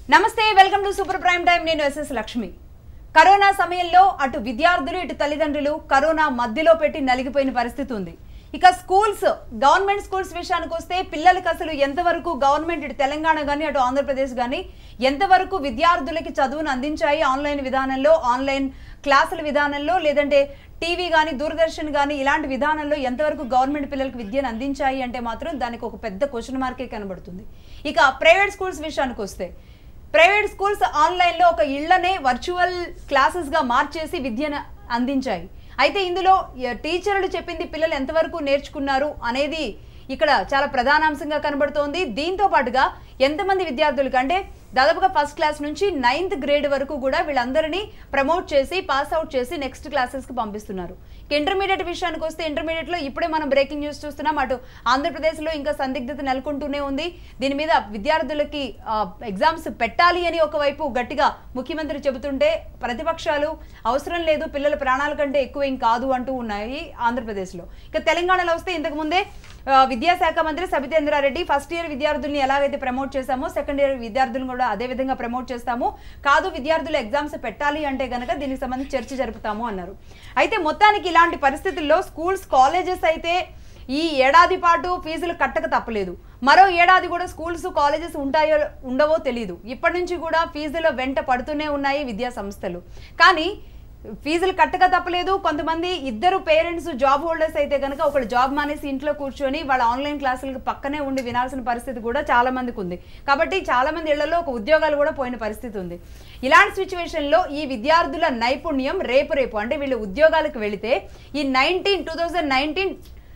నమస్తే welcome to super prime time నేను SS Lakshmi corona సమయంలో అటు విద్యార్థులు ఇటు తల్లిదండ్రులు కరోనా మధ్యలో పెట్టి నలిగిపోయిన పరిస్థితి ఉంది ఇక స్కూల్స్ గవర్నమెంట్ స్కూల్స్ విషయానికి వస్తే పిల్లలకి అసలు ఎంతవరకు గవర్నమెంట్ ఇటు తెలంగాణ కానీ అటు ఆంధ్రప్రదేశ్ కానీ ఎంతవరకు విద్యార్థులకి చదువును అందించాయి ఆన్లైన్ విధానంలో ఆన్లైన్ క్లాసుల విధానంలో లేదంటే టీవీ కానీ దూరదర్శన్ కానీ ఇలాంటి విధానంలో ఎంతవరకు గవర్నమెంట్ పిల్లలకు విద్యను అందించాయి అంటే మాత్రం దానికి ఒక పెద్ద క్వశ్చన్ మార్కే కనబడుతుంది ఇక ప్రైవేట్ స్కూల్స్ విషయానికి వస్తే ప్రైవేట్ స్కూల్స్ ఆన్లైన్లో ఒక ఇళ్లనే వర్చువల్ క్లాసెస్గా మార్చేసి విద్యను అందించాయి అయితే ఇందులో ఎ, టీచర్లు చెప్పింది పిల్లలు ఎంతవరకు నేర్చుకున్నారు అనేది ఇక్కడ చాలా ప్రధానాంశంగా కనబడుతోంది దీంతో పాటుగా ఎంతమంది విద్యార్థులకు అంటే దాదాపుగా ఫస్ట్ క్లాస్ నుంచి నైన్త్ గ్రేడ్ వరకు కూడా వీళ్ళందరినీ ప్రమోట్ చేసి పాస్ అవుట్ చేసి నెక్స్ట్ క్లాసెస్కి పంపిస్తున్నారు ఇక ఇంటర్మీడియట్ విషయానికి వస్తే ఇంటర్మీడియట్లో ఇప్పుడే మనం బ్రేకింగ్ న్యూస్ చూస్తున్నాం అటు ఆంధ్రప్రదేశ్లో ఇంకా సందిగ్ధత నెలకొంటూనే ఉంది దీని మీద విద్యార్థులకి ఎగ్జామ్స్ పెట్టాలి అని ఒకవైపు గట్టిగా ముఖ్యమంత్రి చెబుతుంటే ప్రతిపక్షాలు అవసరం లేదు పిల్లల ప్రాణాల కంటే ఎక్కువ ఏం కాదు అంటూ ఉన్నాయి ఆంధ్రప్రదేశ్లో ఇక తెలంగాణలో వస్తే ఇంతకు ముందే ఆ, విద్యాశాఖ మంత్రి సబితేంద్రారెడ్డి ఫస్ట్ ఇయర్ విద్యార్థుల్ని ఎలాగైతే ప్రమోట్ చేశామో సెకండ్ ఇయర్ విద్యార్థులను కూడా అదే విధంగా ప్రమోట్ చేస్తాము కాదు విద్యార్థులు ఎగ్జామ్స్ పెట్టాలి అంటే గనక దీనికి సంబంధించి చర్చ జరుపుతాము అన్నారు అయితే మొత్తానికి ఇలాంటి పరిస్థితుల్లో స్కూల్స్ కాలేజెస్ అయితే ఈ ఏడాది పాటు ఫీజులు కట్టక తప్పలేదు మరో ఏడాది కూడా స్కూల్స్ కాలేజెస్ ఉంటాయో ఉండవో తెలియదు ఇప్పటి నుంచి కూడా ఫీజుల వెంట పడుతూనే ఉన్నాయి విద్యా సంస్థలు కానీ ఫీజులు కట్టక తప్పలేదు కొంతమంది ఇద్దరు పేరెంట్స్ జాబ్ హోల్డర్స్ అయితే కనుక ఒకళ్ళు జాబ్ మానేసి ఇంట్లో కూర్చొని వాళ్ళ ఆన్లైన్ క్లాసులకు పక్కనే ఉండి వినాల్సిన పరిస్థితి కూడా చాలా మందికి ఉంది కాబట్టి చాలా మంది ఇళ్లలో ఒక ఉద్యోగాలు కూడా పోయిన పరిస్థితి ఉంది ఇలాంటి సిచ్యువేషన్లో ఈ విద్యార్థుల నైపుణ్యం రేపు రేపు అంటే వీళ్ళు ఉద్యోగాలకు వెళితే ఈ nineteen two thousand nineteen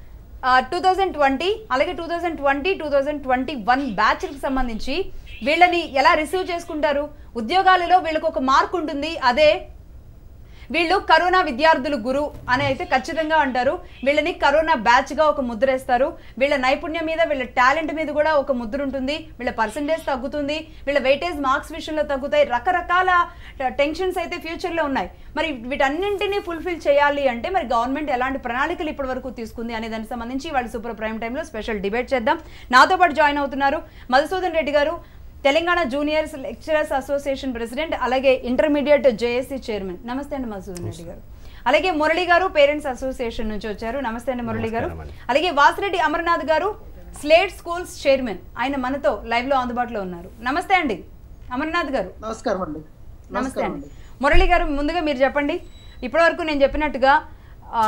two thousand twenty అలాగే two thousand twenty two thousand twenty one బ్యాచ్కి సంబంధించి వీళ్ళని ఎలా రిసీవ్ చేసుకుంటారు ఉద్యోగాలలో వీళ్ళకి ఒక మార్క్ ఉంటుంది అదే వీళ్ళు కరోనా విద్యార్థులు గురు అని అయితే ఖచ్చితంగా అంటారు వీళ్ళని కరోనా బ్యాచ్ గా ఒక ముద్ర వేస్తారు వీళ్ళ నైపుణ్యం మీద వీళ్ళ టాలెంట్ మీద కూడా ఒక ముద్ర ఉంటుంది వీళ్ళ పర్సంటేజ్ తగ్గుతుంది వీళ్ళ వెయిటేజ్ మార్క్స్ విషయంలో తగ్గుతాయి రకరకాల టెన్షన్స్ అయితే ఫ్యూచర్ లో ఉన్నాయి మరి వీటన్నింటినీ ఫుల్ఫిల్ చేయాలి అంటే మరి గవర్నమెంట్ ఎలాంటి ప్రణాళికలు ఇప్పటి వరకు తీసుకుంది అనే దానికి సంబంధించి వాళ్ళు సూపర్ ప్రైమ్ టైంలో స్పెషల్ డిబేట్ చేద్దాం నాతో పాటు జాయిన్ అవుతున్నారు Madhusudan Reddy garu Telangana juniors lecturers association president అలాగే ఇంటర్మీడియట్ జేఏసీ చైర్మన్ నమస్తే అండి మధుసూదన్ రెడ్డి గారు అలాగే మురళి గారు పేరెంట్స్ అసోసియేషన్ నుంచి వచ్చారు నమస్తే అండి మురళి గారు నమస్కారం అండి. అలాగే వాసిరెడ్డి అమర్నాథ్ గారు స్లేట్ స్కూల్స్ చైర్మన్ ఆయన మనతో లైవ్ లో అందుబాటులో ఉన్నారు నమస్తే అండి అమర్నాథ్ గారు నమస్కారం అండి నమస్తే నమస్కారం అండి అండి మురళి గారు ముందుగా మీరు చెప్పండి ఇప్పటివరకు నేను చెప్పినట్టుగా ఆ,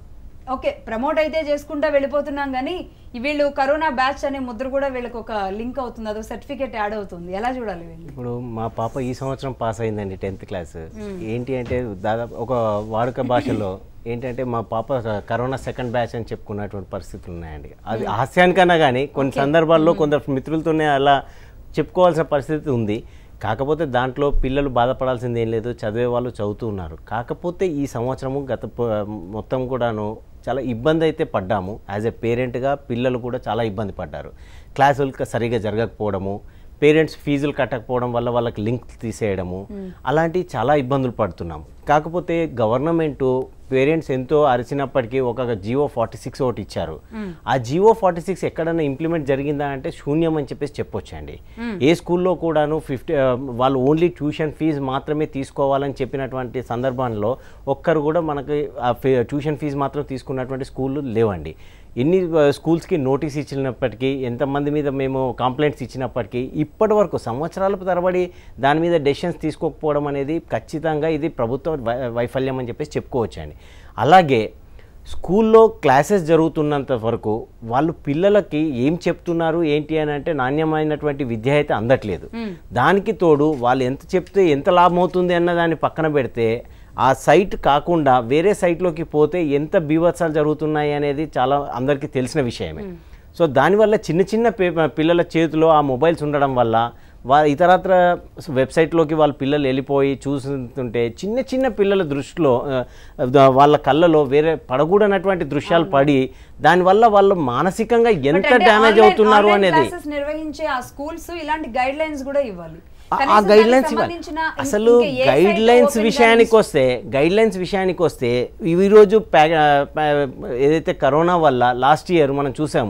ఓకే ప్రమోట్ అయితే చేసుకుంటా వెళ్ళిపోతున్నాం కానీ ఈ వీళ్ళు కరోనా బ్యాచ్ అనే ముద్ర కూడా వీళ్ళకి ఒక లింక్ అవుతుంది అదో సర్టిఫికేట్ యాడ్ అవుతుంది ఎలా చూడాలి వీళ్ళు ఇప్పుడు మా పాప ఈ సంవత్సరం పాస్ అయిందండి టెన్త్ క్లాస్ ఏంటి అంటే దాదాపు ఒక వాడుక భాషలో ఏంటంటే మా పాప కరోనా సెకండ్ బ్యాచ్ అని చెప్పుకున్నటువంటి పరిస్థితులు ఉన్నాయండి అది హాస్యానికన్నా కానీ కొన్ని సందర్భాల్లో కొందరు మిత్రులతోనే అలా చెప్పుకోవాల్సిన పరిస్థితి ఉంది కాకపోతే దాంట్లో పిల్లలు బాధపడాల్సింది ఏం లేదు చదివే వాళ్ళు చదువుతూ ఉన్నారు కాకపోతే ఈ సంవత్సరము గత ప- మొత్తం కూడాను చాలా ఇబ్బంది అయితే పడ్డాము యాజ్ ఎ పేరెంట్గా పిల్లలు కూడా చాలా ఇబ్బంది పడ్డారు క్లాసులు సరిగా జరగకపోవడము పేరెంట్స్ ఫీజులు కట్టకపోవడం వల్ల వాళ్ళకి లింక్ తీసేయడము అలాంటివి చాలా ఇబ్బందులు పడుతున్నాం కాకపోతే గవర్నమెంట్ పేరెంట్స్ ఎంతో అరిచినప్పటికీ ఒక జియో ఫార్టీ సిక్స్ ఒకటి ఇచ్చారు ఆ జియో ఫార్టీ సిక్స్ ఎక్కడైనా ఇంప్లిమెంట్ జరిగిందా అంటే శూన్యం అని చెప్పేసి చెప్పొచ్చండి ఏ స్కూల్లో కూడాను ఫిఫ్టీ వాళ్ళు ఓన్లీ ట్యూషన్ ఫీజు మాత్రమే తీసుకోవాలని చెప్పినటువంటి సందర్భంలో ఒక్కరు కూడా మనకి ఆ ఫీ- ట్యూషన్ ఫీజు మాత్రం తీసుకున్నటువంటి స్కూళ్ళు లేవండి ఎన్ని ఆ, స్కూల్స్కి నోటీస్ ఇచ్చినప్పటికీ ఎంతమంది మీద మేము కంప్లైంట్స్ ఇచ్చినప్పటికీ ఇప్పటి వరకు సంవత్సరాల తరబడి దాని మీద డెసిషన్స్ తీసుకోకపోవడం అనేది ఖచ్చితంగా ఇది ప్రభుత్వ వై- వైఫల్యం అని చెప్పేసి చెప్పుకోవచ్చండి అలాగే స్కూల్లో క్లాసెస్ జరుగుతున్నంత వరకు వాళ్ళు పిల్లలకి ఏం చెప్తున్నారు ఏంటి అని అంటే నాణ్యమైనటువంటి విద్య అయితే అందట్లేదు దానికి తోడు వాళ్ళు ఎంత చెప్తే ఎంత లాభం అవుతుంది అన్న దాన్ని పక్కన పెడితే ఆ సైట్ కాకుండా వేరే సైట్లోకి పోతే ఎంత బీభత్సాలు జరుగుతున్నాయి అనేది చాలా అందరికీ తెలిసిన విషయమే సో దానివల్ల చిన్న చిన్న పే- పిల్లల చేతిలో ఆ మొబైల్స్ ఉండడం వల్ల వా ఇతరత్ర వెబ్సైట్లోకి వాళ్ళ పిల్లలు వెళ్ళిపోయి చూస్తుంటే చిన్న చిన్న పిల్లల దృష్టిలో ఆ, ద- వాళ్ళ కళ్ళలో వేరే పడకూడనటువంటి దృశ్యాలు పడి దానివల్ల వాళ్ళు మానసికంగా ఎంత But అంటే డ్యామేజ్ online- అవుతున్నారు online అనేది classes నిర్వహించే ఆ స్కూల్స్ ఇలాంటి గైడ్ లైన్స్ కూడా ఇవ్వాలి ఆ- ఆ కనీసం గైడ్ దానికి లైన్స్ ఇవ్వాలి సంబంధించిన ఇం- అసలు ఇంకా ఏ గైడ్ site లైన్స్ open విషయానికి guidance- వస్తే గైడ్ లైన్స్ విషయానికి వస్తే ఈరోజు ఏదైతే కరోనా వల్ల లాస్ట్ ఇయర్ మనం చూసాము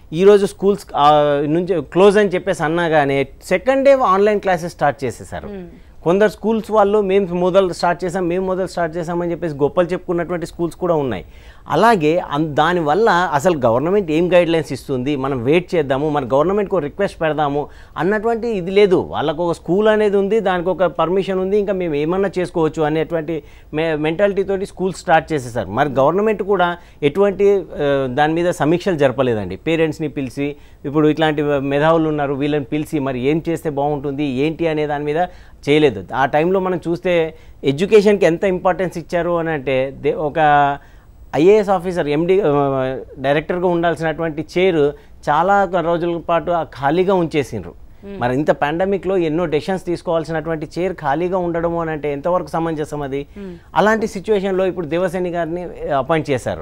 ఈరోజు స్కూల్స్ ఆ, నుంచి క్లోజ్ అని చెప్పేసి అన్నా కానీ second day online classes start చేసేసారు కొందరు స్కూల్స్ వాళ్ళు మేము మొదలు స్టార్ట్ చేసాం మేము మొదలు స్టార్ట్ చేసామని చెప్పేసి గొప్పలు చెప్పుకున్నటువంటి స్కూల్స్ కూడా ఉన్నాయి అలాగే అన్- దానివల్ల అసలు గవర్నమెంట్ ఏం గైడ్ లైన్స్ ఇస్తుంది మనం వెయిట్ చేద్దాము మన గవర్నమెంట్కి ఒక రిక్వెస్ట్ పెడదాము అన్నటువంటి ఇది లేదు వాళ్ళకు ఒక స్కూల్ అనేది ఉంది దానికి ఒక పర్మిషన్ ఉంది ఇంకా మేము ఏమన్నా చేసుకోవచ్చు అనేటువంటి మే మెంటాలిటీ తోటి స్కూల్ స్టార్ట్ చేసేసారు మరి గవర్నమెంట్ కూడా ఎటువంటి ఆ, దాని మీద సమీక్షలు జరపలేదండి పేరెంట్స్ని పిలిచి ఇప్పుడు ఇట్లాంటి మేధావులు ఉన్నారు వీళ్ళని పిలిచి మరి ఏం చేస్తే బాగుంటుంది ఏంటి అనే దాని మీద చేయలేదు ఆ టైంలో మనం చూస్తే ఎడ్యుకేషన్కి ఎంత ఇంపార్టెన్స్ ఇచ్చారు అని అంటే దే ఒక ఐఏఎస్ ఆఫీసర్ ఎండి డైరెక్టర్గా ఉండాల్సినటువంటి చైర్ చాలా రోజుల పాటు ఆ ఖాళీగా ఉంచేసిండ్రు మరి ఇంత పాండమిక్లో ఎన్నో డెసిషన్స్ తీసుకోవాల్సినటువంటి చైర్ ఖాళీగా ఉండడము అని అంటే ఎంతవరకు సమంజసం అది అలాంటి సిచ్యువేషన్లో ఇప్పుడు దేవసేని గారిని అపాయింట్ చేశారు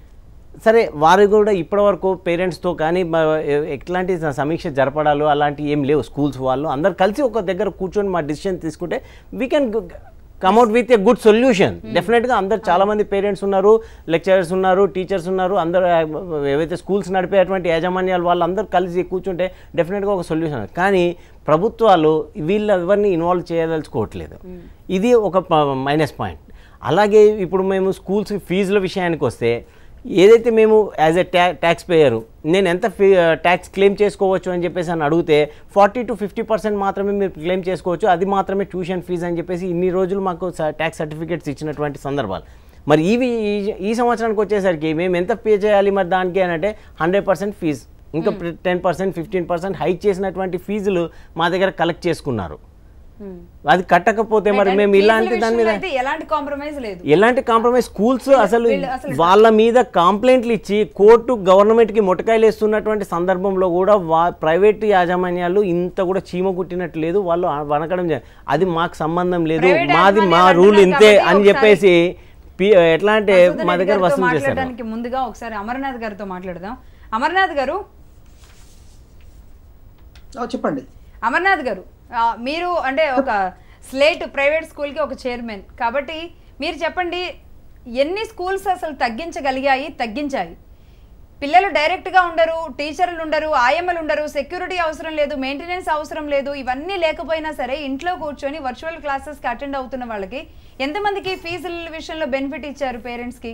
సరే వారు కూడా ఇప్పటివరకు పేరెంట్స్తో కానీ మ- ఎ- ఎట్లాంటి స- సమీక్ష జరపడాలు అలాంటివి ఏం లేవు స్కూల్స్ వాళ్ళు అందరు కలిసి ఒక దగ్గర కూర్చొని మా డిసిషన్ తీసుకుంటే we can come at with a good solution డెఫినెట్గా అందరు చాలా మంది పేరెంట్స్ ఉన్నారు లెక్చరర్స్ ఉన్నారు టీచర్స్ ఉన్నారు అందరూ ఆ, ఏవైతే స్కూల్స్ నడిపేటువంటి యాజమాన్యాలు వాళ్ళు అందరూ కలిసి కూర్చుంటే డెఫినెట్గా ఒక సొల్యూషన్ కానీ ప్రభుత్వాలు వీళ్ళు ఎవరిని ఇన్వాల్వ్ చేయదలుచుకోవట్లేదు ఇది ఒక మైనస్ పాయింట్ అలాగే ఇప్పుడు మేము స్కూల్స్ ఫీజుల విషయానికి వస్తే ఏదైతే మేము యాజ్ ఎ ట్యా ట్యాక్స్ పేయరు నేను ఎంత ఫీ ట్యాక్స్ క్లెయిమ్ చేసుకోవచ్చు అని చెప్పేసి అని అడిగితే ఫార్టీ టు ఫిఫ్టీ పర్సెంట్ మాత్రమే మీరు క్లెయిమ్ చేసుకోవచ్చు అది మాత్రమే ట్యూషన్ ఫీజు అని చెప్పేసి ఇన్ని రోజులు మాకు ట్యాక్స్ సర్టిఫికేట్స్ ఇచ్చినటువంటి సందర్భాలు మరి ఇవి ఈ- ఈ సంవత్సరానికి వచ్చేసరికి మేము ఎంత పే చేయాలి మరి దానికి అని అంటే హండ్రెడ్ పర్సెంట్ ఫీజు ఇంకా ten percent fifteen percent hike చేసినటువంటి ఫీజులు మా దగ్గర కలెక్ట్ చేసుకున్నారు అది కట్టకపోతే మరి మేము ఇలాంటి దాని మీద అయితే ఎలాంటి కాంప్రమైజ్ లేదు ఎలాంటి కాంప్రమైజ్ స్కూల్స్ అసలు వీళ్ళు అసలు వాళ్ళ మీద కంప్లైంట్లు ఇచ్చి కోర్టు గవర్నమెంట్కి మొటకాయలు వేస్తున్నటువంటి సందర్భంలో కూడా వా ప్రైవేట్ యాజమాన్యాలు ఇంత కూడా చీమ కుట్టినట్టు లేదు వాళ్ళు వనకడం జ- అది మాకు సంబంధం లేదు Private మాది మా యాజమాన్యాలు రూల్ అంటున్నారు ఇంతే కాబట్టి అని ఒకసారి చెప్పేసి పి- ఎట్లా అంటే మధుసూదన్ మా రెడ్డి దగ్గర గారితో వసూలు చేశారు మాట్లాడడానికి ముందుగా ఒకసారి అమర్నాథ్ గారితో మాట్లాడదాం అమర్నాథ్ గారు ఆ, చెప్పండి అమర్నాథ్ గారు ఆ, మీరు అంటే ఒక స్లేట్ ప్రైవేట్ స్కూల్కి ఒక చైర్మన్ కాబట్టి మీరు చెప్పండి ఎన్ని స్కూల్స్ అసలు తగ్గించగలిగాయి తగ్గించాయి పిల్లలు డైరెక్ట్గా ఉండరు టీచర్లు ఉండరు ఆయమ్మలు ఉండరు సెక్యూరిటీ అవసరం లేదు మెయింటెనెన్స్ అవసరం లేదు ఇవన్నీ లేకపోయినా సరే ఇంట్లో కూర్చొని వర్చువల్ క్లాసెస్కి అటెండ్ అవుతున్న వాళ్ళకి ఎంతమందికి ఫీజుల విషయంలో బెనిఫిట్ ఇచ్చారు పేరెంట్స్కి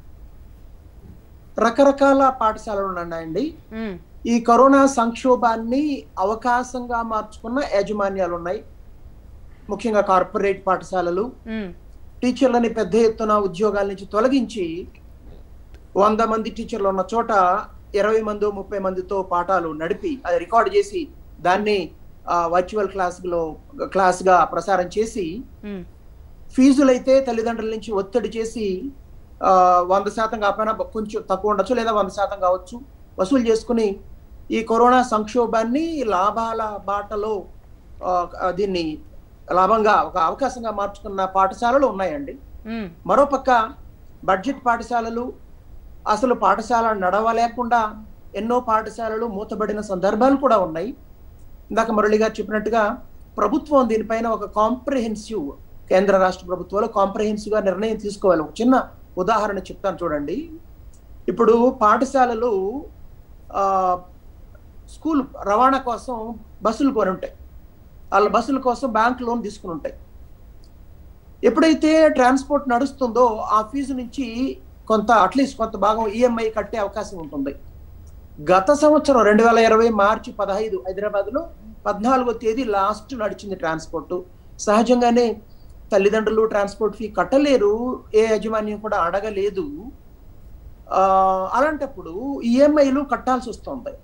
రకరకాల పాఠశాలలు ఉన్నాయండి ఈ కరోనా సంక్షోభాన్ని అవకాశంగా మార్చుకున్న యాజమాన్యాలు ఉన్నాయి ముఖ్యంగా కార్పొరేట్ పాఠశాలలు టీచర్లని పెద్ద ఎత్తున ఉద్యోగాల నుంచి తొలగించి వంద మంది టీచర్లు ఉన్న చోట ఇరవై మంది ముప్పై మందితో పాఠాలు నడిపి అది రికార్డ్ చేసి దాన్ని వర్చువల్ క్లాస్లో క్లాస్గా ప్రసారం చేసి ఫీజులైతే తల్లిదండ్రుల నుంచి ఒత్తిడి చేసి ఆ, వంద శాతం కాకపోయినా కొంచెం తక్కువ ఉండొచ్చు లేదా వంద శాతం కావచ్చు వసూలు చేసుకుని ఈ కరోనా సంక్షోభాన్ని లాభాల బాటలో ఆ, ఆ, దీన్ని లాభంగా ఒక అవకాశంగా మార్చుకున్న పాఠశాలలు ఉన్నాయండి మరోపక్క బడ్జెట్ పాఠశాలలు అసలు పాఠశాల నడవలేకుండా ఎన్నో పాఠశాలలు మూతబడిన సందర్భాలు కూడా ఉన్నాయి ఇందాక మురళి గారు చెప్పినట్టుగా ప్రభుత్వం దీనిపైన ఒక కాంప్రహెన్సివ్ కేంద్ర రాష్ట్ర ప్రభుత్వాలు కాంప్రహెన్సివ్ గా నిర్ణయం తీసుకోవాలి ఒక చిన్న ఉదాహరణ చెప్తాను చూడండి ఇప్పుడు పాఠశాలలు ఆ, స్కూల్ రవాణా కోసం బస్సులు కొని ఉంటాయి వాళ్ళ బస్సుల కోసం బ్యాంక్ లోన్ తీసుకుని ఉంటాయి ఎప్పుడైతే ట్రాన్స్పోర్ట్ నడుస్తుందో ఆ ఫీజు నుంచి కొంత అట్లీస్ట్ కొంత భాగం ఈఎంఐ కట్టే అవకాశం ఉంటుంది గత సంవత్సరం రెండు వేల ఇరవై మార్చి పదహైదు హైదరాబాద్ లో పద్నాలుగో తేదీ లాస్ట్ నడిచింది ట్రాన్స్పోర్ట్ సహజంగానే తల్లిదండ్రులు ట్రాన్స్పోర్ట్ ఫీ కట్టలేరు ఏ యాజమాన్యం కూడా అడగలేదు ఆ, అలాంటప్పుడు ఈఎంఐలు కట్టాల్సి వస్తుంది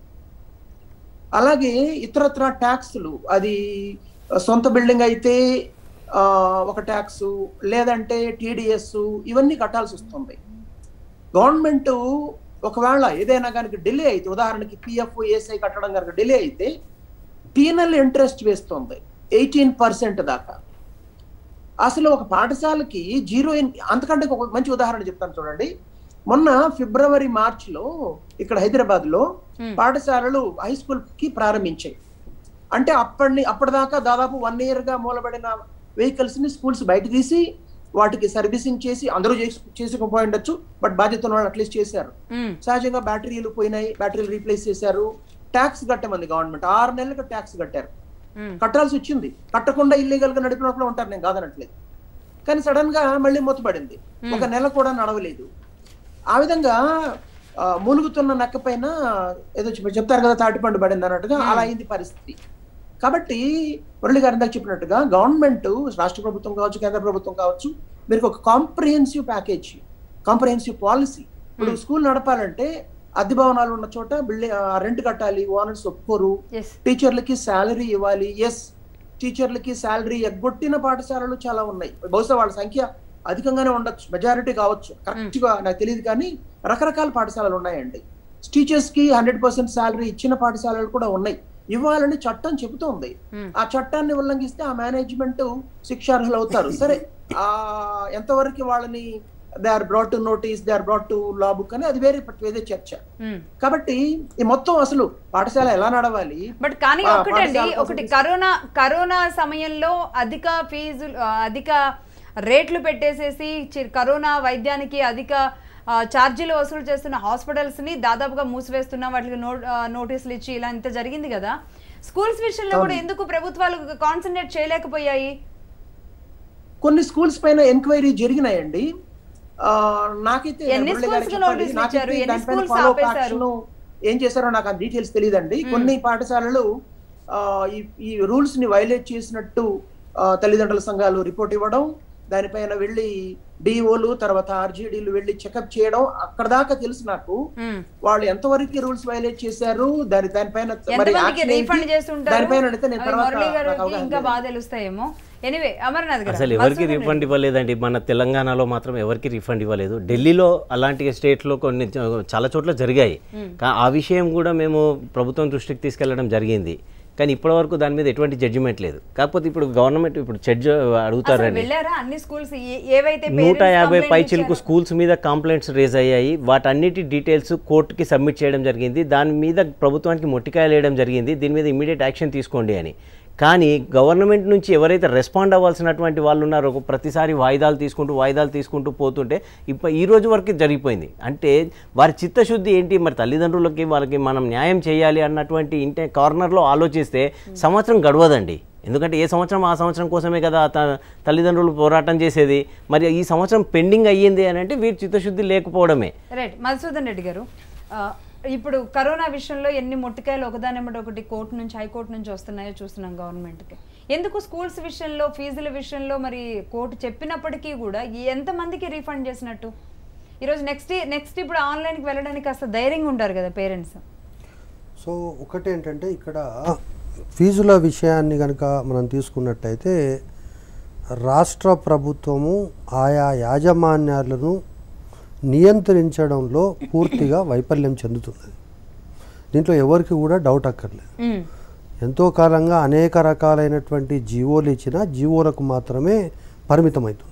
అలాగే ఇతరత్ర ట్యాక్స్లు అది సొంత బిల్డింగ్ అయితే ఆ, ఒక ట్యాక్స్ లేదంటే టీడీఎస్ ఇవన్నీ కట్టాల్సి వస్తుంది గవర్నమెంట్ ఒకవేళ ఏదైనా కనుక డిలే అయితే ఉదాహరణకి పిఎఫ్ ఏసఐ కట్టడం కనుక డిలే అయితే పీనల్ ఇంట్రెస్ట్ వేస్తుంది ఎయిటీన్ పర్సెంట్ దాకా అసలు ఒక పాఠశాలకి జీరో ఇన్ అంతకంటే ఒక మంచి ఉదాహరణ చెప్తాను చూడండి మొన్న ఫిబ్రవరి మార్చ్ లో ఇక్కడ హైదరాబాద్ లో Hmm. పాఠశాలలు హై స్కూల్ కి ప్రారంభించాయి అంటే అప్పటి అప్పటిదాకా దాదాపు వన్ ఇయర్ గా మూలబడిన వెహికల్స్ ని స్కూల్స్ బయట తీసి వాటికి సర్వీసింగ్ చేసి అందరూ చేసి చేసుకోపోయి ఉండొచ్చు బట్ బాధ్యత ఉన్న వాళ్ళు అట్లీస్ట్ చేశారు ఉమ్, సహజంగా బ్యాటరీలు పోయినాయి బ్యాటరీలు రీప్లేస్ చేశారు ట్యాక్స్ కట్టమంది గవర్నమెంట్ ఆరు నెలలకు ట్యాక్స్ కట్టారు ఉమ్, కట్టాల్సి వచ్చింది కట్టకుండా ఇల్లీగల్ గా నడిపినట్లు ఉంటారు నేను కాదనట్లేదు కానీ సడన్ గా మళ్ళీ మూతపడింది ఒక నెల కూడా నడవలేదు ఆ విధంగా ఆ, మూలుగుతున్న నక్క పైన ఏదో చెప్ప- చెప్తారు కదా తాటిపండు పడింది అన్నట్టుగా అలా అయింది పరిస్థితి కాబట్టి మురళి గారు ఇందాక చెప్పినట్టుగా గవర్నమెంట్ రాష్ట్ర ప్రభుత్వం కావచ్చు కేంద్ర ప్రభుత్వం కావచ్చు మీరు ఒక కాంప్రిహెన్సివ్ ప్యాకేజ్ కాంప్రిహెన్సివ్ పాలసీ ఇప్పుడు స్కూల్ నడపాలంటే అద్దె భవనాలు ఉన్న చోట బిల్డింగ్ రెంట్ కట్టాలి ఓనర్స్ ఒప్పుకోరు ఎస్ టీచర్లకి శాలరీ ఇవ్వాలి ఎస్ టీచర్లకి శాలరీ ఎగ్గొట్టిన పాఠశాలలు చాలా ఉన్నాయి బహుశా వాళ్ళ సంఖ్య అధికంగానే ఉండొచ్చు మెజారిటీ కావచ్చు కరెక్ట్ గా నాకు తెలియదు కానీ రకరకాల పాఠశాలలు ఉన్నాయండి టీచర్స్ కి హండ్రెడ్ పర్సెంట్ శాలరీ ఇచ్చిన పాఠశాలలు కూడా ఉన్నాయి ఇవ్వాలని చట్టం చెబుతోంది Hmm. ఆ చట్టాన్ని ఉల్లంఘిస్తే ఆ మేనేజ్మెంట్ శిక్షార్హులు అవుతారు సరే ఆ ఎంతవరకు వాళ్ళని they are brought to notice they are brought to law book అని అది వేరే వేరే చర్చ ఉమ్. కాబట్టి ఈ మొత్తం అసలు పాఠశాల ఎలా నడవాలి బట్ కానీ ఆ, ఒకటండి పాఠశాల కోసం ఒకటి తీసుకు- కరోనా కరోనా సమయంలో అధిక ఫీజులు ఆ, అధిక రేట్లు పెట్టేసేసి చి- కరోనా వైద్యానికి అధిక ఆ, ఛార్జీలు వసూలు చేస్తున్న హాస్పిటల్స్ ని దాదాపుగా మూసివేస్తున్న వాటికి నో ఆ, నోటీసులు ఇచ్చి ఇలా ఇంత జరిగింది కదా స్కూల్స్ విషయంలో కూడా ఎందుకు ప్రభుత్వాలు కాన్సన్ట్రేట్ చేయలేకపోయాయి కొన్ని స్కూల్స్ పైన ఎంక్వైరీ జరిగినాయండి ఆ, నాకైతే ఎన్ని మురళి schools గారికి కి చెప్పాలి. notice నాకైతే ఇచ్చారు? ఎన్ని దానిపైన schools follow up ఆపేశారు? action ఏం చేశారో నాకు ఆ డీటెయిల్స్ తెలియదండి కొన్ని పాఠశాలలు ఆ, ఈ ఈ రూల్స్ ని వైలేట్ చేసినట్టు ఆ, తల్లిదండ్రుల సంఘాలు రిపోర్ట్ ఇవ్వడం దానిపైన వెళ్ళి డిఓలు తర్వాత ఆర్జేడీలు వెళ్ళి చెకప్ చేయడం అక్కడ దాకా తెలుసు నాకు ఉమ్. వాళ్ళు ఎంతవరకు రూల్స్ వైలేట్ చేశారు దాని దానిపైన మరి ఎంతమందికి action ఏంటి? రీఫండ్ చేస్తుంటారు దానిపైన అడిగితే నేను అవి తర్వాత మురళి నాకు గారికి అవగాహన ఇంకా లేదు. బాగా తెలుస్తాయేమో ఎనివే అమర్నాథ్ గారు అసలు ఎవరికి మధుసూదన్ రిఫండ్ ఇవ్వలేదండి మన తెలంగాణలో మాత్రం ఎవరికి రిఫండ్ ఇవ్వలేదు ఢిల్లీలో అలాంటి స్టేట్లో కొన్ని చ- చాలా చోట్ల జరిగాయి కా- ఆ విషయం కూడా మేము ప్రభుత్వం దృష్టికి తీసుకెళ్లడం జరిగింది కానీ ఇప్పటివరకు దాని మీద ఎటువంటి జడ్జిమెంట్ లేదు కాకపోతే ఇప్పుడు గవర్నమెంట్ ఇప్పుడు జడ్జ్ అసలు అడుగుతారని వెళ్ళారా అన్ని స్కూల్స్ ఏవైతే నూట parents యాభై complaint పైచిలకు ఇచ్చారో? స్కూల్స్ మీద కంప్లైంట్స్ రేజ్ అయ్యాయి వాటన్నిటి డీటెయిల్స్ కోర్టుకి సబ్మిట్ చేయడం జరిగింది దాని మీద ప్రభుత్వానికి మొట్టికాయలు వేయడం జరిగింది దీని మీద ఇమీడియట్ యాక్షన్ తీసుకోండి అని కానీ గవర్నమెంట్ నుంచి ఎవరైతే రెస్పాండ్ అవ్వాల్సినటువంటి వాళ్ళు ఉన్నారో ఒక ప్రతిసారి వాయిదాలు తీసుకుంటూ వాయిదాలు తీసుకుంటూ పోతుంటే ఇప్పుడు ఈ రోజు వరకు జరిగిపోయింది అంటే వారి చిత్తశుద్ధి ఏంటి మరి తల్లిదండ్రులకి వాళ్ళకి మనం న్యాయం చేయాలి అన్నటువంటి ఇంటే కార్నర్లో ఆలోచిస్తే సంవత్సరం గడవదండి ఎందుకంటే ఏ సంవత్సరం ఆ సంవత్సరం కోసమే కదా త- తల్లిదండ్రులు పోరాటం చేసేది మరి ఈ సంవత్సరం పెండింగ్ అయ్యింది అని అంటే వీరి చిత్తశుద్ధి లేకపోవడమే రైట్ మధుసూదన్ రెడ్డి గారు ఆ, ఇప్పుడు కరోనా విషయంలో ఎన్ని మొట్టికాయలు ఒకదానెమ్మటి ఒకటి కోర్టు నుంచి హైకోర్టు నుంచి వస్తున్నాయో చూస్తున్నాం గవర్నమెంట్కి ఎందుకు స్కూల్స్ విషయంలో ఫీజుల విషయంలో మరి కోర్టు చెప్పినప్పటికీ కూడా ఎంతమందికి రీఫండ్ చేసినట్టు ఈరోజు నెక్స్ట్ నెక్స్ట్ ఇప్పుడు ఆన్లైన్కి వెళ్ళడానికి కాస్త ధైర్యంగా ఉంటారు కదా పేరెంట్స్ సో ఒకటి ఏంటంటే ఇక్కడ ఫీజుల విషయాన్ని కనుక మనం తీసుకున్నట్టయితే రాష్ట్ర ప్రభుత్వము ఆయా యాజమాన్యాలను నియంత్రించడంలో పూర్తిగా వైఫల్యం చెందుతున్నది దీంట్లో ఎవరికి కూడా డౌట్ అక్కర్లేదు ఎంతో కాలంగా అనేక రకాలైనటువంటి జీవోలు ఇచ్చిన జీవోలకు మాత్రమే పరిమితమవుతున్నారు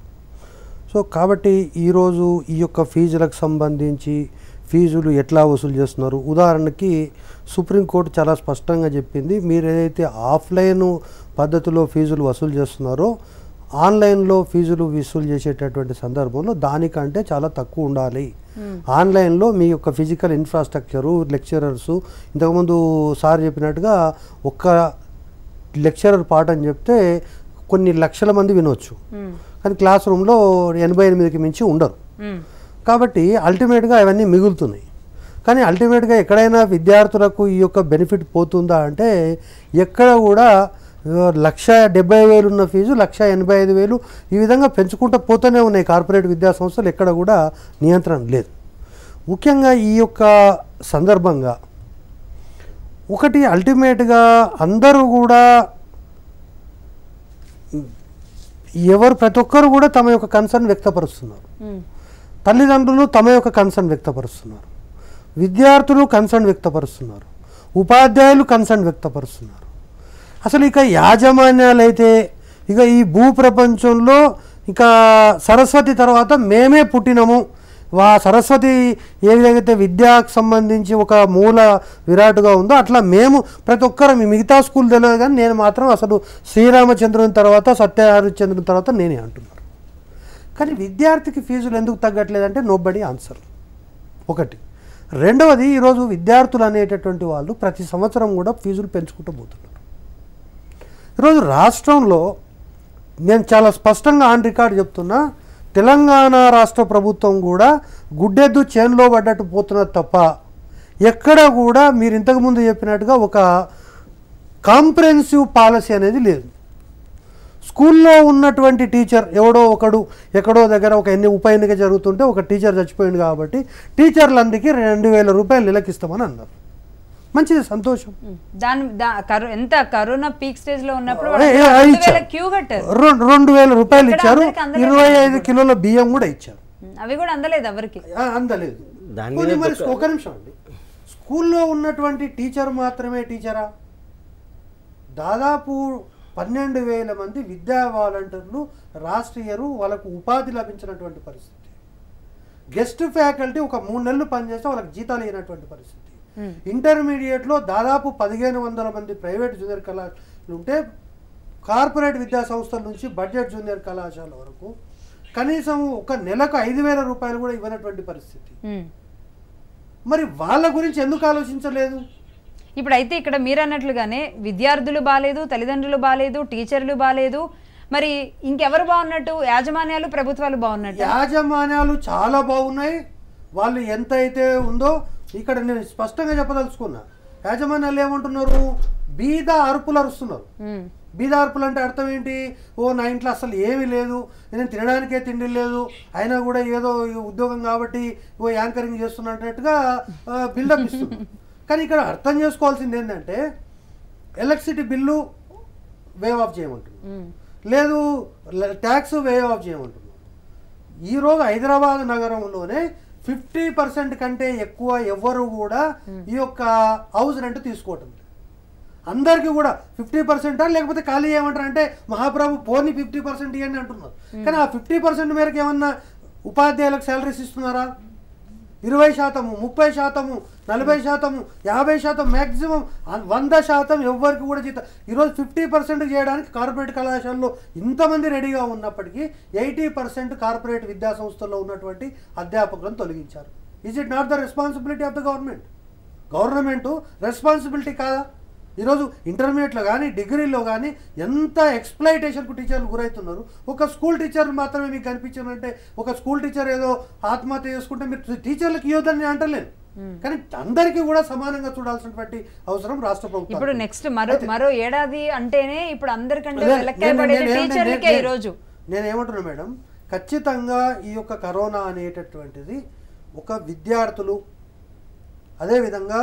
సో కాబట్టి ఈరోజు ఈ యొక్క ఫీజులకు సంబంధించి ఫీజులు ఎట్లా వసూలు చేస్తున్నారు ఉదాహరణకి సుప్రీంకోర్టు చాలా స్పష్టంగా చెప్పింది మీరు ఏదైతే ఆఫ్లైన్ పద్ధతిలో ఫీజులు వసూలు చేస్తున్నారో ఆన్లైన్లో ఫీజులు వసూలు చేసేటటువంటి సందర్భంలో దానికంటే చాలా తక్కువ ఉండాలి ఆన్లైన్లో మీ యొక్క ఫిజికల్ ఇన్ఫ్రాస్ట్రక్చరు లెక్చరర్సు ఇంతకుముందు సార్ చెప్పినట్టుగా ఒక్క లెక్చరర్ పాఠం చెప్తే కొన్ని లక్షల మంది వినొచ్చు కానీ క్లాస్ రూమ్లో ఎనభై ఎనిమిదికి మించి ఉండరు కాబట్టి అల్టిమేట్గా అవన్నీ మిగులుతున్నాయి కానీ అల్టిమేట్గా ఎక్కడైనా విద్యార్థులకు ఈ యొక్క బెనిఫిట్ పోతుందా అంటే ఎక్కడ కూడా ఆ, లక్ష డెబ్బై వేలు ఉన్న ఫీజు లక్ష ఎనభై ఐదు వేలు ఈ విధంగా పెంచుకుంటూ పోతూనే ఉన్నాయి కార్పొరేట్ విద్యా సంస్థలు ఎక్కడ కూడా నియంత్రణ లేదు ముఖ్యంగా ఈ యొక్క సందర్భంగా ఒకటి అల్టిమేట్గా అందరూ కూడా ఎవరు ప్రతి ఒక్కరు కూడా తమ యొక్క కన్సర్న్ వ్యక్తపరుస్తున్నారు తల్లిదండ్రులు తమ యొక్క కన్సర్న్ వ్యక్తపరుస్తున్నారు విద్యార్థులు కన్సర్న్ వ్యక్తపరుస్తున్నారు ఉపాధ్యాయులు కన్సర్న్ వ్యక్తపరుస్తున్నారు అసలు ఇక యాజమాన్యాలు అయితే ఇక ఈ భూ ప్రపంచంలో ఇక సరస్వతి తర్వాత మేమే పుట్టినము వా సరస్వతి ఏ విధంగా అయితే విద్యకు సంబంధించి ఒక మూల విరాటుగా ఉందో అట్లా మేము ప్రతి ఒక్కరు మీ మిగతా స్కూల్ తెలియదు కానీ నేను మాత్రం అసలు శ్రీరామచంద్రుని తర్వాత సత్యహరిశ్చంద్రుని తర్వాత నేనే అంటున్నాను కానీ విద్యార్థికి ఫీజులు ఎందుకు తగ్గట్లేదంటే నోబడి ఆన్సర్ ఒకటి రెండవది ఈరోజు విద్యార్థులు అనేటటువంటి వాళ్ళు ప్రతి సంవత్సరం కూడా ఫీజులు పెంచుకుంటూ పోతున్నారు ఈరోజు రాష్ట్రంలో నేను చాలా స్పష్టంగా ఆన్ రికార్డ్ చెప్తున్నా తెలంగాణ రాష్ట్ర ప్రభుత్వం కూడా గుడ్డెద్దు చేన్లో పడ్డట్టు పోతున్నది తప్ప ఎక్కడ కూడా మీరు ఇంతకుముందు చెప్పినట్టుగా ఒక కాంప్రహెన్సివ్ పాలసీ అనేది లేదు స్కూల్లో ఉన్నటువంటి టీచర్ ఎవడో ఒకడు ఎక్కడో దగ్గర ఒక ఎన్ని ఉప ఎన్నిక జరుగుతుంటే ఒక టీచర్ చచ్చిపోయింది కాబట్టి టీచర్లందరికీ రెండు వేల రూపాయలు నెలకిస్తామని అన్నారు మంచిది సంతోషం దాని దా- కరో- ఎంత కరోనా పీక్ స్టేజ్ లో ఉన్నప్పుడు ఏ, వాళ్ళకి ఏ, అది రెండు ఇచ్చారు. వేల క్యూ కట్టారు రెండు రెండు వేల రూపాయలు ఇక్కడ ఇచ్చారు అందరికీ అందలేదు. ఇరవై ఐదు కిలోల బియ్యం కూడా ఇచ్చారు అవి కూడా అందలేదు ఎవరికి ఆ, అందలేదు దాని పోనీ మీద మరి ఒక- ఒక నిమిషం అండి స్కూల్లో ఉన్నటువంటి టీచర్ మాత్రమే టీచరా దాదాపు పన్నెండు వేల మంది విద్యా వాలంటీర్లు రాష్ట్రీయరు వాళ్ళకు ఉపాధి లభించినటువంటి పరిస్థితి గెస్ట్ ఫ్యాకల్టీ ఒక మూడు నెలలు పనిచేస్తే వాళ్ళకి జీతాలు ఇవ్వనటువంటి పరిస్థితి ఇంటర్మీడియట్లో దాదాపు పదిహేను వందల మంది ప్రైవేట్ జూనియర్ కళాశాలలు ఉంటే కార్పొరేట్ విద్యా సంస్థల నుంచి బడ్జెట్ జూనియర్ కళాశాల వరకు కనీసం ఒక నెలకు ఐదు వేల రూపాయలు కూడా ఇవ్వనటువంటి పరిస్థితి ఉమ్. మరి వాళ్ళ గురించి ఎందుకు ఆలోచించలేదు ఇప్పుడు అయితే ఇక్కడ మీరు అన్నట్లుగానే విద్యార్థులు బాగాలేదు తల్లిదండ్రులు బాగాలేదు టీచర్లు బాగాలేదు మరి ఇంకెవరు బాగున్నట్టు యాజమాన్యాలు ప్రభుత్వాలు బాగున్నట్టు యాజమాన్యాలు చాలా బాగున్నాయి వాళ్ళు ఎంత అయితే ఉందో ఇక్కడ నేను స్పష్టంగా చెప్పదలుచుకున్నా యాజమాన్యాలు ఏమంటున్నారు బీద అరుపులు అరుస్తున్నారు ఉమ్. బీద అరుపులు అంటే అర్థం ఏంటి ఓ నా ఇంట్లో అసలు ఏమీ లేదు నేను తినడానికే తిండి లేదు అయినా కూడా ఏదో ఈ ఉద్యోగం కాబట్టి ఓ యాంకరింగ్ చేస్తున్నట్టుగా బిల్డప్ ఇస్తున్నారు కానీ ఇక్కడ అర్థం చేసుకోవాల్సింది ఏంటంటే ఎలక్ట్రిసిటీ బిల్లు వేవ్ ఆఫ్ చేయమంటుంది ఉమ్. లేదు ట్యాక్స్ వేవ్ ఆఫ్ చేయమంటున్నారు ఈరోజు హైదరాబాద్ నగరంలోనే ఫిఫ్టీ పర్సెంట్ కంటే ఎక్కువ ఎవ్వరు కూడా ఈ యొక్క హౌస్ రెంట్ తీసుకోవటం లేదు. అందరికీ కూడా ఫిఫ్టీ పర్సెంటా లేకపోతే ఖాళీ ఏమంటారు అంటే మహాప్రభు పోనీ ఫిఫ్టీ పర్సెంట్ ఇవ్వండి అంటున్నారు కానీ ఆ ఫిఫ్టీ పర్సెంట్ మేరకు ఏమన్నా ఉపాధ్యాయులకు శాలరీస్ ఇస్తున్నారా ఇరవై శాతము ముప్పై శాతము నలభై శాతము యాభై శాతం మ్యాక్సిమం వంద శాతం ఎవ్వరికి కూడా జీతం ఈరోజు ఫిఫ్టీ పర్సెంట్ చేయడానికి కార్పొరేట్ కళాశాలలో ఇంతమంది రెడీగా ఉన్నప్పటికీ ఎయిటీ పర్సెంట్ కార్పొరేట్ విద్యా సంస్థల్లో ఉన్నటువంటి అధ్యాపకులను తొలగించారు is it not the responsibility of the government government responsibility కాదా ఈరోజు ఇంటర్మీడియట్లో కానీ డిగ్రీలో కానీ ఎంత ఎక్స్ప్లైటేషన్కు టీచర్లు గురవుతున్నారు ఒక స్కూల్ టీచర్ మాత్రమే మీకు కనిపించారంటే ఒక స్కూల్ టీచర్ ఏదో ఆత్మహత్య చేసుకుంటే మీరు టీచర్లకు ఇవ్వద్దని నేను అంటలేను కానీ అందరికీ కూడా సమానంగా చూడాల్సినటువంటి అవసరం రాష్ట్ర ప్రభుత్వం ఇప్పుడు నెక్స్ట్ మరో మరో ఏడాది అంటేనే ఇప్పుడు అందరికంటే అదే, వెలక్కాయ నేను- పడేది నేను- నేను- టీచర్లకే నేను- ఈ రోజు నేను ఏమంటున్నా మేడం ఖచ్చితంగా ఈ యొక్క కరోనా అనేటటువంటిది ఒక విద్యార్థులు అదేవిధంగా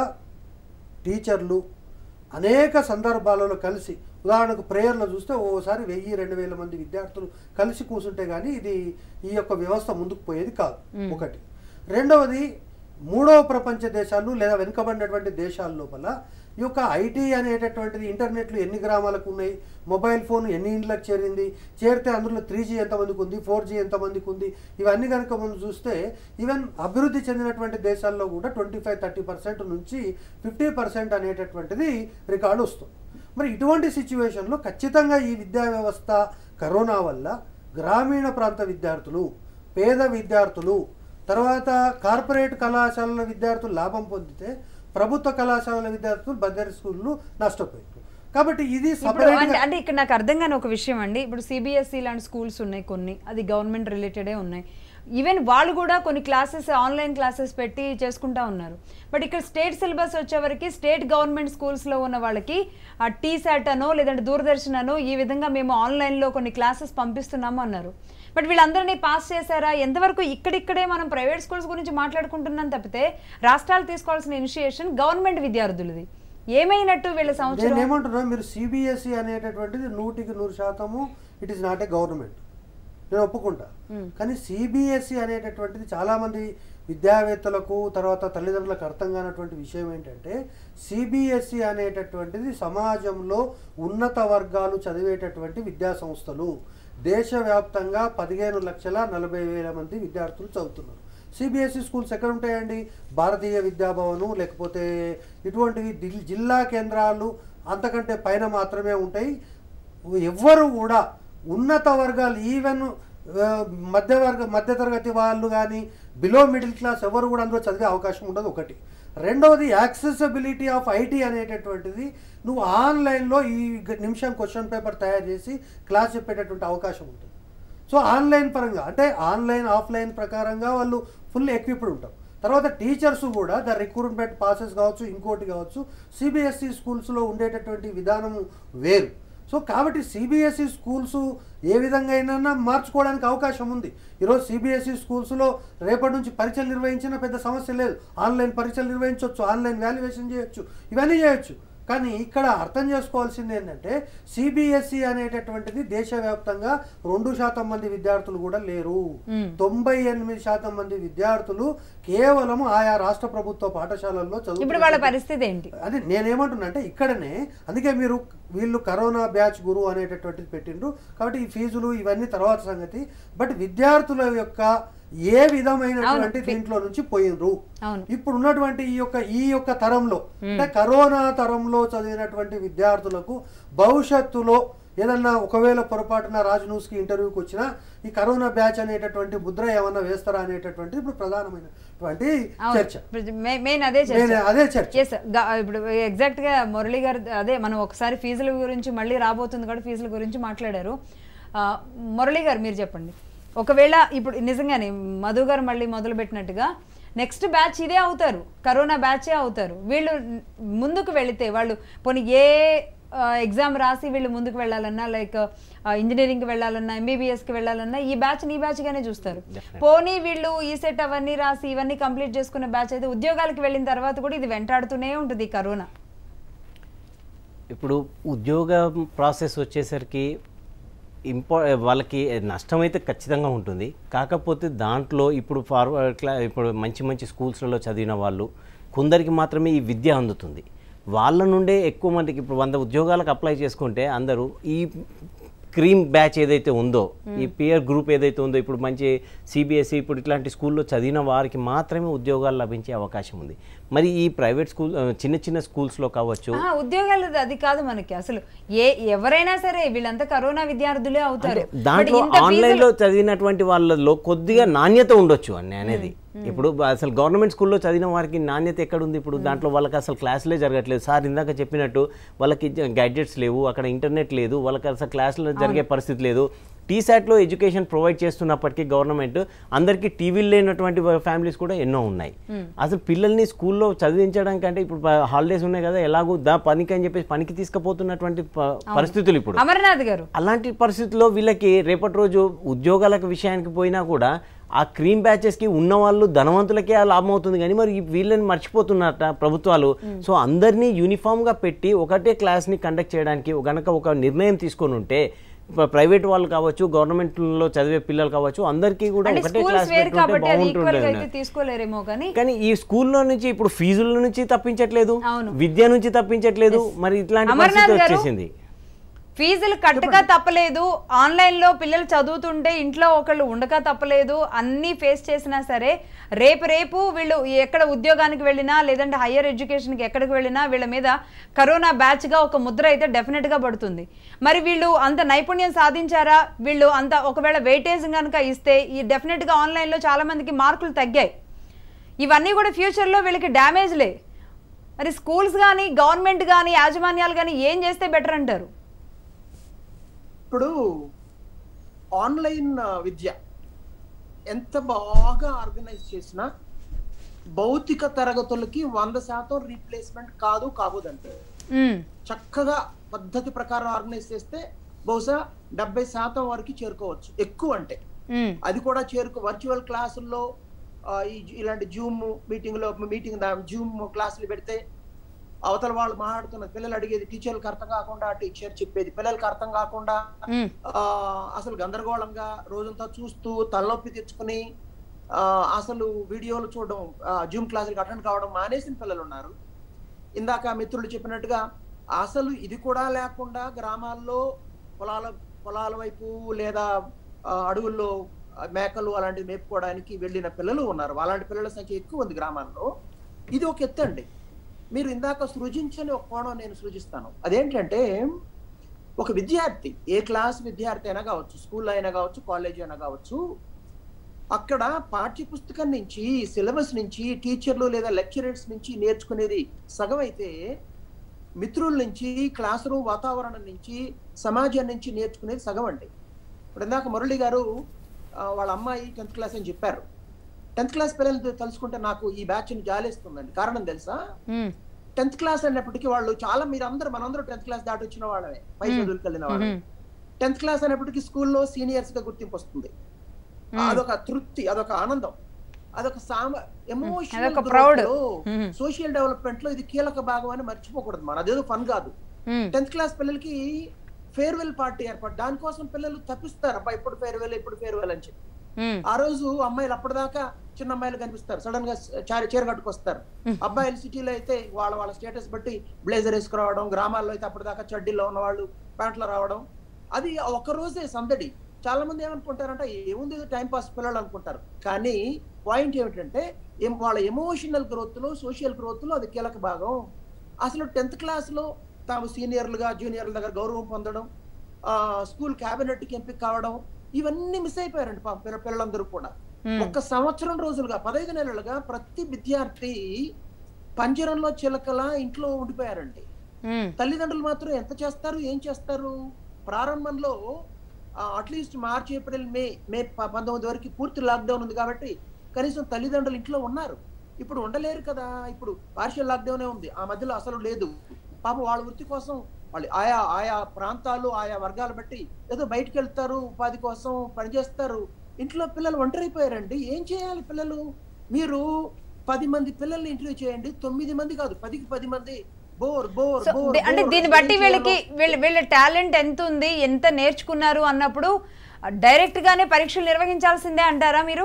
టీచర్లు అనేక సందర్భాలలో కలిసి ఉదాహరణకు ప్రేయర్లో చూస్తే ఓసారి వెయ్యి రెండు వేల మంది విద్యార్థులు కలిసి కూర్చుంటే కానీ ఇది ఈ యొక్క వ్యవస్థ ముందుకు పోయేది కాదు ఒకటి రెండవది మూడవ ప్రపంచ దేశాలు లేదా వెనుకబడినటువంటి దేశాల లోపల ఈ యొక్క ఐటీ అనేటటువంటిది ఇంటర్నెట్లు ఎన్ని గ్రామాలకు ఉన్నాయి మొబైల్ ఫోన్ ఎన్ని ఇండ్లకు చేరింది చేరితే అందులో త్రీ జీ ఎంతమందికి ఉంది ఫోర్ జీ ఎంతమందికి ఉంది ఇవన్నీ కనుక మనం చూస్తే ఈవెన్ అభివృద్ధి చెందినటువంటి దేశాల్లో కూడా ట్వంటీ ఫైవ్ థర్టీ పర్సెంట్ నుంచి ఫిఫ్టీ పర్సెంట్ అనేటటువంటిది రికార్డు వస్తుంది మరి ఇటువంటి సిచ్యువేషన్లో ఖచ్చితంగా ఈ విద్యా వ్యవస్థ కరోనా వల్ల గ్రామీణ ప్రాంత విద్యార్థులు పేద విద్యార్థులు తర్వాత కార్పొరేట్ కళాశాలల విద్యార్థులు లాభం పొందితే ప్రభుత్వ కళాశాలల విద్యార్థులు బద్దరి స్కూళ్ళు నష్టపోయారు కాబట్టి ఇది ఇప్పుడు సపరేట్ అంటే అంటే ఇక్కడ నాకు అర్థం కాని ఒక విషయం అండి ఇప్పుడు సిబిఎస్ఈ లాంటి స్కూల్స్ ఉన్నాయి కొన్ని అది గవర్నమెంట్ రిలేటెడే ఉన్నాయి ఈవెన్ వాళ్ళు కూడా కొన్ని క్లాసెస్ ఆన్లైన్ క్లాసెస్ పెట్టి చేసుకుంటా ఉన్నారు బట్ ఇక్కడ స్టేట్ సిలబస్ వచ్చేవరకు స్టేట్ గవర్నమెంట్ స్కూల్స్లో ఉన్న వాళ్ళకి ఆ టీ శాట్ అనో లేదంటే దూరదర్శన్ అనో ఈ విధంగా మేము ఆన్లైన్లో కొన్ని క్లాసెస్ పంపిస్తున్నాము అన్నారు బట్ వీళ్ళందరినీ పాస్ చేశారా ఎంతవరకు ఇక్కడిక్కడే మనం ప్రైవేట్ స్కూల్స్ గురించి మాట్లాడుకుంటున్నాం తప్పితే రాష్ట్రాలు తీసుకోవాల్సిన ఇనిషియేషన్ గవర్నమెంట్ విద్యార్థులది ఏమైనట్టు వీళ్ళ నేను సంవత్సరం ఏమంటున్నా మీరు సిబిఎస్ఈ అనేటటువంటిది నూటికి నూరు శాతము it is not a government నేను ఒప్పుకుంటా కానీ సిబిఎస్ఈ అనేటటువంటిది చాలామంది విద్యావేత్తలకు తర్వాత తల్లిదండ్రులకు అర్థం కానటువంటి విషయం ఏంటంటే సిబిఎస్ఈ అనేటటువంటిది సమాజంలో ఉన్నత వర్గాలు చదివేటటువంటి విద్యా సంస్థలు దేశవ్యాప్తంగా పదిహేను లక్షల నలభై వేల మంది విద్యార్థులు చదువుతున్నారు సిబిఎస్ఈ స్కూల్స్ ఎక్కడ ఉంటాయండి భారతీయ విద్యాభవను లేకపోతే ఇటువంటివి దిల్- జిల్లా కేంద్రాలు అంతకంటే పైన మాత్రమే ఉంటాయి ఎవ్వరు కూడా ఉన్నత వర్గాలు ఈవెన్ ఆ, మధ్యవర్గ మధ్యతరగతి వాళ్ళు కానీ బిలో మిడిల్ క్లాస్ ఎవరు కూడా అందులో చదివే అవకాశం ఉండదు ఒకటి రెండవది యాక్సెసిబిలిటీ ఆఫ్ ఐటీ అనేటటువంటిది నువ్వు ఆన్లైన్లో ఈ గ- నిమిషం క్వశ్చన్ పేపర్ తయారు చేసి క్లాస్ చెప్పేటటువంటి అవకాశం ఉంటుంది సో ఆన్లైన్ పరంగా అంటే ఆన్లైన్ ఆఫ్లైన్ ప్రకారంగా వాళ్ళు ఫుల్ ఎక్విప్డ్ ఉంటారు తర్వాత టీచర్స్ కూడా ద రిక్రూట్మెంట్ ప్రాసెస్ కావచ్చు ఇంకోటి కావచ్చు సిబిఎస్ఈ స్కూల్స్లో ఉండేటటువంటి విధానము వేరు సో కాబట్టి సిబిఎస్ఈ స్కూల్స్ ఏ విధంగా అయినా మార్చుకోవడానికి అవకాశం ఉంది ఈరోజు సిబిఎస్ఈ స్కూల్స్లో రేపటి నుంచి పరీక్షలు నిర్వహించిన పెద్ద సమస్య లేదు ఆన్లైన్ పరీక్షలు నిర్వహించవచ్చు ఆన్లైన్ వాల్యుయేషన్ చేయొచ్చు ఇవన్నీ చేయొచ్చు కానీ ఇక్కడ అర్థం చేసుకోవాల్సింది ఏంటంటే సిబిఎస్ఈ అనేటటువంటిది దేశవ్యాప్తంగా రెండు శాతం మంది విద్యార్థులు కూడా లేరు తొంభై ఎనిమిది శాతం మంది విద్యార్థులు కేవలం ఆయా రాష్ట్ర ప్రభుత్వ పాఠశాలల్లో ఇప్పుడు వాళ్ళ చదువు పరిస్థితి ఏంటి అది నేనేమంటున్నా అంటే ఇక్కడనే అందుకే మీరు వీళ్ళు కరోనా బ్యాచ్ గురు అనేటటువంటిది పెట్టిండ్రు కాబట్టి ఈ ఫీజులు ఇవన్నీ తర్వాత సంగతి బట్ విద్యార్థుల యొక్క ఏ విధమైనటువంటి దీంట్లో నుంచి పోయినరు అవును. ఇప్పుడు ఉన్నటువంటి ఈ యొక్క ఈ యొక్క తరంలో అంటే కరోనా తరంలో చదివినటువంటి విద్యార్థులకు భవిష్యత్తులో ఏదన్నా ఒకవేళ పొరపాటున రాజ్ న్యూస్కి ఇంటర్వ్యూకి వచ్చినా ఈ కరోనా బ్యాచ్ అనేటటువంటి ముద్ర ఏమన్నా వేస్తారా అనేటటువంటి ఇప్పుడు ప్రధానమైనటువంటి చర్చ మెయిన్ అదే చర్చ నేను అదే చర్చ ఎస్ ఇప్పుడు ఎగ్జాక్ట్ గా మురళి గారు అదే మనం ఒకసారి ఫీజుల గురించి మళ్ళీ రాబోతుంది కూడా ఫీజుల గురించి మాట్లాడారు ఆ, మురళి గారు మీరు చెప్పండి ఒకవేళ ఇప్పుడు నిజంగానే మధు గారు మళ్ళీ మొదలు పెట్టినట్టుగా నెక్స్ట్ బ్యాచ్ ఇదే అవుతారు కరోనా బ్యాచే అవుతారు వీళ్ళు ముందుకు వెళితే వాళ్ళు పోనీ ఏ ఎగ్జామ్ రాసి వీళ్ళు ముందుకు వెళ్ళాలన్నా లైక్ ఇంజనీరింగ్కి వెళ్ళాలన్నా ఎంబీబీఎస్కి వెళ్ళాలన్నా ఈ బ్యాచ్ ఈ బ్యాచ్గానే చూస్తారు పోనీ వీళ్ళు ఈ సెట్ అవన్నీ రాసి ఇవన్నీ కంప్లీట్ చేసుకున్న బ్యాచ్ అయితే ఉద్యోగాలకు వెళ్ళిన తర్వాత కూడా ఇది వెంటాడుతూనే ఉంటుంది ఈ కరోనా ఇప్పుడు ఉద్యోగ ప్రాసెస్ వచ్చేసరికి ఇంపా వాళ్ళకి నష్టం అయితే ఖచ్చితంగా ఉంటుంది కాకపోతే దాంట్లో ఇప్పుడు ఫార్వర్డ్ క్లా ఇప్పుడు మంచి మంచి స్కూల్స్లలో చదివిన వాళ్ళు కొందరికి మాత్రమే ఈ విద్య అందుతుంది వాళ్ళ నుండే ఎక్కువ మందికి ఇప్పుడు వంద ఉద్యోగాలకు అప్లై చేసుకుంటే అందరూ ఈ క్రీమ్ బ్యాచ్ ఏదైతే ఉందో ఈ పియర్ గ్రూప్ ఏదైతే ఉందో ఇప్పుడు మంచి సిబిఎస్ఈ ఇప్పుడు ఇట్లాంటి స్కూల్లో చదివిన వారికి మాత్రమే ఉద్యోగాలు లభించే అవకాశం ఉంది మరి ఈ ప్రైవేట్ స్కూల్ ఆ, చిన్న చిన్న స్కూల్స్లో కావచ్చు ఆహా, ఉద్యోగాలు అది కాదు మనకి అసలు ఏ ఎవరైనా సరే వీళ్ళంతా కరోనా విద్యార్థులే అవుతారు But దాంట్లో ఇంత ఆన్లైన్ లో చదివినటువంటి వాళ్ళలో కొద్దిగా నాణ్యత ఉండొచ్చు అని అనేది ఇప్పుడు అసలు గవర్నమెంట్ స్కూల్లో చదివిన వారికి నాణ్యత ఎక్కడ ఉంది ఇప్పుడు దాంట్లో వాళ్ళకి అసలు క్లాసులే జరగట్లేదు సార్ ఇందాక చెప్పినట్టు వాళ్ళకి గ్యాడ్జెట్స్ లేవు అక్కడ ఇంటర్నెట్ లేదు వాళ్ళకి అసలు క్లాసులు జరిగే పరిస్థితి లేదు టీశాట్లో ఎడ్యుకేషన్ ప్రొవైడ్ చేస్తున్నప్పటికీ గవర్నమెంట్ అందరికీ టీవీలు లేనటువంటి ఫ్యామిలీస్ కూడా ఎన్నో ఉన్నాయి అసలు పిల్లల్ని స్కూల్లో చదివించడం కంటే ఇప్పుడు హాలిడేస్ ఉన్నాయి కదా ఎలాగో దా పనికి అని చెప్పేసి పనికి తీసుకుపోతున్నటువంటి ప- పరిస్థితులు ఇప్పుడు అమర్నాథ్ గారు అలాంటి పరిస్థితుల్లో వీళ్ళకి రేపటి రోజు ఉద్యోగాలకు విషయానికి పోయినా కూడా ఆ క్రీమ్ బ్యాచెస్కి ఉన్న వాళ్ళు ధనవంతులకే ఆ లాభం అవుతుంది కానీ మరి వీళ్ళని మర్చిపోతున్నట్ట ప్రభుత్వాలు సో అందరినీ యూనిఫామ్గా పెట్టి ఒకటే క్లాస్ని కండక్ట్ చేయడానికి గనక ఒక నిర్ణయం తీసుకొని ఉంటే ప- ప్రైవేట్ వాళ్ళు కావచ్చు గవర్నమెంట్లో చదివే పిల్లలు కావచ్చు అందరికీ కూడా అంటే ఒకటే స్కూల్స్ క్లాస్ వేరు పెట్టుంటే కాబట్టి అది ఈక్వల్ గా అయితే బాగుంటుండే తీసుకోలేరేమో కానీ కానీ ఈ స్కూల్లో నుంచి ఇప్పుడు ఫీజుల నుంచి తప్పించట్లేదు అవును. విద్య నుంచి తప్పించట్లేదు మరి ఇట్లాంటి అమర్నాథ్ పరిస్థితి గారు, వచ్చేసింది ఫీజులు కట్టక తప్పలేదు ఆన్లైన్ లో పిల్లలు చదువుతుంటే ఇంట్లో ఒకళ్ళు ఉండక తప్పలేదు అన్నీ ఫేస్ చేసినా సరే రేపు రేపు వీళ్ళు ఎక్కడ ఉద్యోగానికి వెళ్ళినా లేదంటే హయ్యర్ ఎడ్యుకేషన్కి ఎక్కడికి వెళ్ళినా వీళ్ళ మీద కరోనా బ్యాచ్ గా ఒక ముద్ర అయితే డెఫినెట్ గా పడుతుంది మరి వీళ్ళు అంత నైపుణ్యం సాధించారా వీళ్ళు అంత ఒకవేళ వెయిటేజ్ కనుక ఇస్తే ఈ డెఫినెట్ గా ఆన్లైన్ లో చాలా మందికి మార్కులు తగ్గాయి ఇవన్నీ కూడా ఫ్యూచర్లో వీళ్ళకి డ్యామేజ్లే మరి స్కూల్స్ కానీ గవర్నమెంట్ కానీ యాజమాన్యాలు కానీ ఏం చేస్తే బెటర్ అంటారు ఇప్పుడు ఆన్లైన్ ఆ, విద్య ఎంత బాగా ఆర్గనైజ్ చేసినా భౌతిక తరగతులకి వంద శాతం రీప్లేస్మెంట్ కాదు కాబోదంటే ఉమ్, చక్కగా పద్ధతి ప్రకారం ఆర్గనైజ్ చేస్తే బహుశా డెబ్బై శాతం వరకు చేరుకోవచ్చు ఎక్కువ అంటే ఉమ్, అది కూడా చేరుకో వర్చువల్ క్లాసుల్లో ఆ, ఈ ఇలాంటి జూమ్ మీటింగ్ లో మీటింగ్ జూమ్ క్లాసులు పెడితే అవతల వాళ్ళు మాట్లాడుతున్న పిల్లలు అడిగేది టీచర్లకు అర్థం కాకుండా టీచర్ చెప్పేది పిల్లలకి అర్థం కాకుండా ఉమ్, ఆ, అసలు గందరగోళంగా రోజంతా చూస్తూ తలనొప్పి తెచ్చుకుని ఆ, అసలు వీడియోలు చూడడం జూమ్ క్లాసులకు అటెండ్ కావడం మానేసిన పిల్లలు ఉన్నారు ఇందాక మిత్రులు చెప్పినట్టుగా అసలు ఇది కూడా లేకుండా గ్రామాల్లో పొలాల పొలాల వైపు లేదా ఆ, అడవుల్లో ఆ, మేకలు అలాంటివి మేపుకోవడానికి వెళ్ళిన పిల్లలు ఉన్నారు అలాంటి పిల్లల సంఖ్య ఎక్కువ ఉంది గ్రామాల్లో ఇది ఒక ఎత్తు అండి మీరు ఇందాక సృజించని ఒక కోణం నేను సృజిస్తాను అదేంటంటే ఒక విద్యార్థి ఏ క్లాస్ విద్యార్థి అయినా కావచ్చు స్కూల్ అయినా కావచ్చు కాలేజ్ అయినా కావచ్చు అక్కడ పాఠ్య పుస్తకం నుంచి సిలబస్ నుంచి టీచర్లు లేదా లెక్చరర్స్ నుంచి నేర్చుకునేది సగం అయితే మిత్రుల నుంచి క్లాస్ రూమ్ వాతావరణం నుంచి సమాజం నుంచి నేర్చుకునేది సగం అండి ఇప్పుడు ఇందాక మురళి గారు ఆ, వాళ్ళ అమ్మాయి టెన్త్ క్లాస్ అని చెప్పారు టెన్త్ క్లాస్ పిల్లలు తలుచుకుంటే నాకు ఈ బ్యాచ్ ని జాలేస్తుందండి కారణం తెలుసా ఉమ్, టెన్త్ క్లాస్ అన్నప్పటికీ వాళ్ళు చాలా మీరు అందరూ మనందరూ టెన్త్ క్లాస్ దాటి వచ్చిన వాళ్ళమే పై చదువులకు వెళ్ళిన వాళ్ళమే ఉమ్, టెన్త్ క్లాస్ అనేప్పటికీ స్కూల్లో సీనియర్స్ గా గుర్తింపు వస్తుంది అదొక తృప్తి అదొక ఆనందం అదొక సామ ఎమోషనల్ అదొక proud. మ్మ్. సోషల్ డెవలప్మెంట్ లో ఇది కీలక భాగం అని మర్చిపోకూడదు మన అదేదో ఫన్ కాదు ఉమ్, టెన్త్ క్లాస్ పిల్లలకి ఫేర్వెల్ పార్టీ ఏర్పాటు దానికోసం పిల్లలు తప్పిస్తారు అబ్బా ఇప్పుడు ఫేర్వెల్ ఇప్పుడు ఫేర్వెల్ అని చెప్పి ఉమ్, ఆ రోజు అమ్మాయిలు అప్పటిదాకా చిన్న అమ్మాయిలు కనిపిస్తారు సడన్ గా చారి చీర కట్టుకొస్తారు అబ్బాయిలు సిటీలో అయితే వాళ్ళ వాళ్ళ స్టేటస్ బట్టి బ్లేజర్ వేసుకురావడం గ్రామాల్లో అయితే అప్పటిదాకా చడ్డీలో ఉన్న వాళ్ళు ప్యాంట్లో రావడం అది ఒక్క రోజే సందడి చాలా మంది ఏమనుకుంటారంటే ఏముంది టైం పాస్ పిల్లలు అనుకుంటారు కానీ పాయింట్ ఏమిటంటే ఏం- వాళ్ళ ఎమోషనల్ గ్రోత్ లో సోషల్ గ్రోత్ లో అది కీలక భాగం అసలు టెన్త్ క్లాస్ లో తాము సీనియర్లుగా జూనియర్ల దగ్గర గౌరవం పొందడం ఆ స్కూల్ క్యాబినెట్ కి ఎంపిక కావడం ఇవన్నీ మిస్ అయిపోయారండి పాపం పిల్ల- పిల్లలందరూ కూడా ఉమ్, ఒక్క సంవత్సరం రోజులుగా పదహైదు నెలలుగా ప్రతి విద్యార్థి పంజరంలో చిలకలా ఇంట్లో ఉండిపోయారండి ఉమ్, తల్లిదండ్రులు మాత్రం ఎంత చేస్తారు ఏం చేస్తారు ప్రారంభంలో at least March April May May ప- పంతొమ్మిది వరకు పూర్తి లాక్డౌన్ ఉంది కాబట్టి కనీసం తల్లిదండ్రులు ఇంట్లో ఉన్నారు ఇప్పుడు ఉండలేరు కదా ఇప్పుడు పార్షియల్ లాక్డౌనే ఉంది ఆ మధ్యలో అసలు లేదు పాపం వాళ్ళ వృత్తి కోసం వాళ్ళు ఆయా ఆయా ప్రాంతాలు ఆయా వర్గాలు బట్టి ఏదో బయటకు వెళ్తారు ఉపాధి కోసం పనిచేస్తారు ఇంట్లో పిల్లలు ఒంటరైపోయారండి ఏం చేయాలి పిల్లలు మీరు పది మంది పిల్లల్ని ఇంటర్వ్యూ చేయండి తొమ్మిది మంది కాదు పదికి పది మంది బోర్ బోర్ సో బోర్ ది- అంటే బోర్. దీన్ని ఏం బట్టి చేయాలో వీళ్ళకి వీళ్ళ వీళ్ళ టాలెంట్ ఎంత ఉంది ఎంత నేర్చుకున్నారు అన్నప్పుడు డైరెక్ట్ గానే పరీక్షలు నిర్వహించాల్సిందే అంటారా మీరు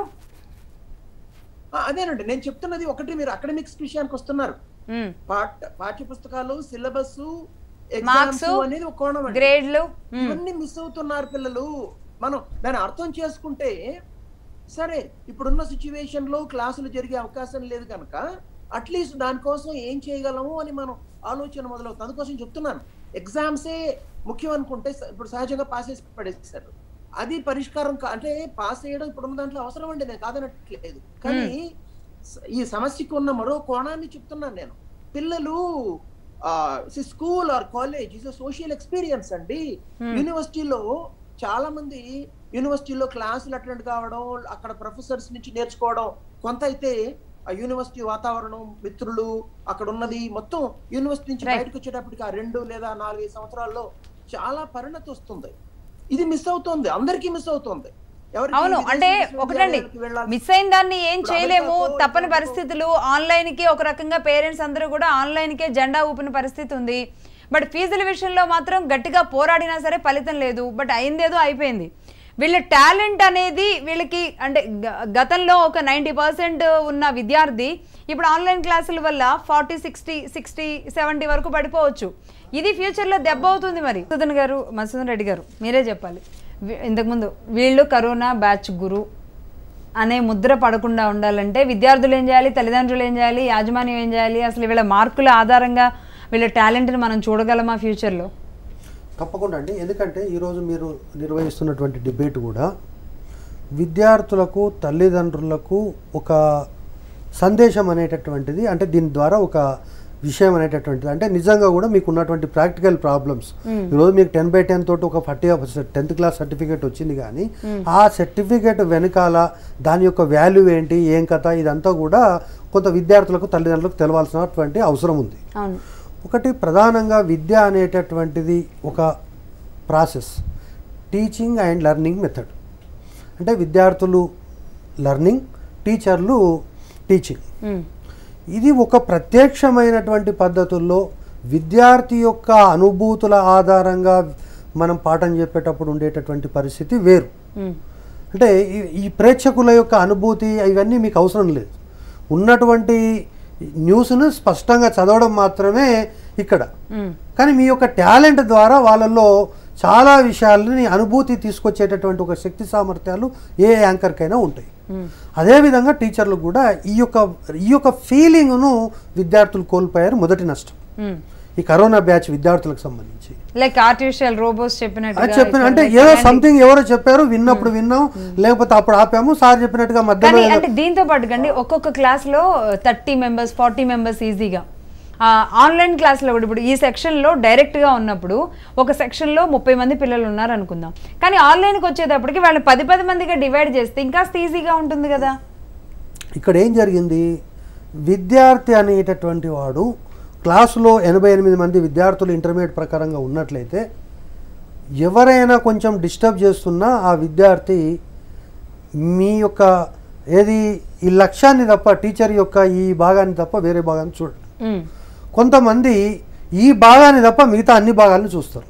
ఆ, అదేనండి నేను చెప్తున్నది ఒకటి మీరు అకాడమిక్స్ విషయానికి వస్తున్నారు ఉమ్, పాఠ పాఠ్య పుస్తకాలు సిలబస్ Marks, ఎగ్జామ్స్ అనేది ఒక కోణం అండి. గ్రేడ్లు ఉమ్, ఇవన్నీ మిస్ అవుతున్నారు పిల్లలు మనం దాన్ని అర్థం చేసుకుంటే సరే ఇప్పుడున్న సిచ్యువేషన్ లో క్లాసులు జరిగే అవకాశం లేదు కనుక అట్లీస్ట్ దానికోసం ఏం చేయగలము అని మనం ఆలోచన మొదలవుతుంది అందుకోసం చెప్తున్నాను ఎగ్జామ్సే ముఖ్యం అనుకుంటే స- ఇప్పుడు సహజంగా పాస్ చేసి పడేస్తారు అది పరిష్కారం కా- అంటే పాస్ చేయడం ఇప్పుడున్న దాంట్లో అవసరం అండి నేను కాదనట్లేదు కానీ స- ఈ సమస్యకు ఉన్న మరో కోణాన్ని చెప్తున్నాను నేను పిల్లలు school or college is social experience అండి యూనివర్సిటీలో చాలా మంది యూనివర్సిటీలో క్లాసులు అటెండ్ కావడం అక్కడ ప్రొఫెసర్స్ నుంచి నేర్చుకోవడం కొంత అయితే ఆ యూనివర్సిటీ వాతావరణం మిత్రులు అక్కడ ఉన్నది మొత్తం యూనివర్సిటీ నుంచి Right. బయటకు వచ్చేటప్పటికి ఆ రెండు లేదా నాలుగైదు సంవత్సరాల్లో చాలా పరిణతి వస్తుంది ఇది మిస్ అవుతుంది అందరికీ మిస్ అవుతుంది ఎవరికి అవును విదేశీ అంటే ఒకటండి విశ్వవిద్యాలయాలకు వెళ్ళాలి- మిస్ అయిన దాన్ని ఏం ఇప్పుడు చేయలేము అమెరికాకో, తప్పని ఇరాన్కో- పరిస్థితులు ఆన్లైన్ కి ఒక రకంగా పేరెంట్స్ అందరూ కూడా ఆన్లైన్ కే జెండా ఊపిన పరిస్థితి ఉంది బట్ ఫీజుల విషయంలో మాత్రం గట్టిగా పోరాడినా సరే ఫలితం లేదు బట్ అయిందేదో అయిపోయింది వీళ్ళ టాలెంట్ అనేది వీళ్ళకి అంటే గ- గతంలో ఒక నైంటీ పర్సెంట్ ఉన్న విద్యార్థి ఇప్పుడు ఆన్లైన్ క్లాసుల వల్ల ఫార్టీ సిక్స్టీ సిక్స్టీ సెవెంటీ వరకు పడిపోవచ్చు ఇది ఫ్యూచర్లో దెబ్బ అవుతుంది మరి మధుసూదన్ గారు మధుసూదన్ రెడ్డి గారు మీరే చెప్పాలి వీ- ఇంతకుముందు వీళ్ళు కరోనా బ్యాచ్ గురు అనే ముద్ర పడకుండా ఉండాలంటే విద్యార్థులు ఏం చేయాలి తల్లిదండ్రులు ఏం చేయాలి యాజమాన్యం ఏం చేయాలి అసలు వీళ్ళ మార్కుల ఆధారంగా వీళ్ళ టాలెంట్ని మనం చూడగలమా ఫ్యూచర్లో తప్పకుండా అండి ఎందుకంటే ఈరోజు మీరు నిర్వహిస్తున్నటువంటి డిబేట్ కూడా విద్యార్థులకు తల్లిదండ్రులకు ఒక సందేశం అనేటటువంటిది అంటే దీని ద్వారా ఒక విషయం అనేటటువంటిది అంటే నిజంగా కూడా మీకు ఉన్నటువంటి ప్రాక్టికల్ ప్రాబ్లమ్స్ ఈరోజు మీకు టెన్ బై టెన్ తోటి ఒక ఫార్టీ టెన్త్ క్లాస్ సర్టిఫికేట్ వచ్చింది కానీ ఆ సర్టిఫికేట్ వెనకాల దాని యొక్క వాల్యూ ఏంటి ఏం కథ ఇదంతా కూడా కొంత విద్యార్థులకు తల్లిదండ్రులకు తెలవాల్సినటువంటి అవసరం ఉంది అవును ఒకటి ప్రధానంగా విద్య అనేటటువంటిది ఒక process teaching and learning method అంటే విద్యార్థులు లెర్నింగ్ టీచర్లు టీచింగ్ ఉమ్, ఇది ఒక ప్రత్యక్షమైనటువంటి పద్ధతుల్లో విద్యార్థి యొక్క అనుభూతుల ఆధారంగా మనం పాఠం చెప్పేటప్పుడు ఉండేటటువంటి పరిస్థితి వేరు ఉమ్, అంటే ఈ- ఈ ప్రేక్షకుల యొక్క అనుభూతి ఇవన్నీ మీకు అవసరం లేదు ఉన్నటువంటి న్యూస్ను స్పష్టంగా చదవడం మాత్రమే ఇక్కడ ఉమ్, కానీ మీ యొక్క టాలెంట్ ద్వారా వాళ్ళల్లో చాలా విషయాలని అనుభూతి తీసుకొచ్చేటటువంటి ఒక శక్తి సామర్థ్యాలు ఏ యాంకర్కైనా ఉంటాయి ఉమ్, అదేవిధంగా టీచర్లు కూడా ఈ యొక్క ఈ యొక్క ఫీలింగ్ను విద్యార్థులు కోల్పోయారు మొదటి నష్టం ఉమ్, ఈ కరోనా బ్యాచ్ విద్యార్థులకు సంబంధించి లైక్ ఆర్టిఫిషియల్ రోబోస్ అది చెప్పినట్టుగా చెప్పిన అంటే ఇక్కడ ఏదో like సంథింగ్ ఎవరో చెప్పారు విన్నప్పుడు విన్నాం లేకపోతే అప్పుడు ఆపాము సార్ చెప్పినట్టుగా మధ్యలో కానీ ఏదో- అంటే దీంతో పాటు కండి ఒక్కొక్క క్లాస్ లో థర్టీ మెంబర్స్ ఫార్టీ మెంబర్స్ ఈజీగా ఆన్లైన్ క్లాస్లో కూడా ఇప్పుడు ఈ సెక్షన్లో డైరెక్ట్గా ఉన్నప్పుడు ఒక సెక్షన్లో ముప్పై మంది పిల్లలు ఉన్నారు అనుకుందాం కానీ ఆన్లైన్కి వచ్చేటప్పటికి వాళ్ళని పది పది మందిగా డివైడ్ చేస్తే ఇంకాస్త ఈజీగా ఉంటుంది కదా ఇక్కడ ఏం జరిగింది విద్యార్థి అనేటటువంటి వాడు క్లాసులో ఎనభై ఎనిమిది మంది విద్యార్థులు ఇంటర్మీడియట్ ప్రకారంగా ఉన్నట్లయితే ఎవరైనా కొంచెం డిస్టర్బ్ చేస్తున్నా ఆ విద్యార్థి మీ యొక్క ఏది ఈ లక్ష్యాన్ని తప్ప టీచర్ యొక్క ఈ భాగాన్ని తప్ప వేరే భాగాన్ని చూడండి ఉమ్, కొంతమంది ఈ భాగాన్ని తప్ప మిగతా అన్ని భాగాలను చూస్తారు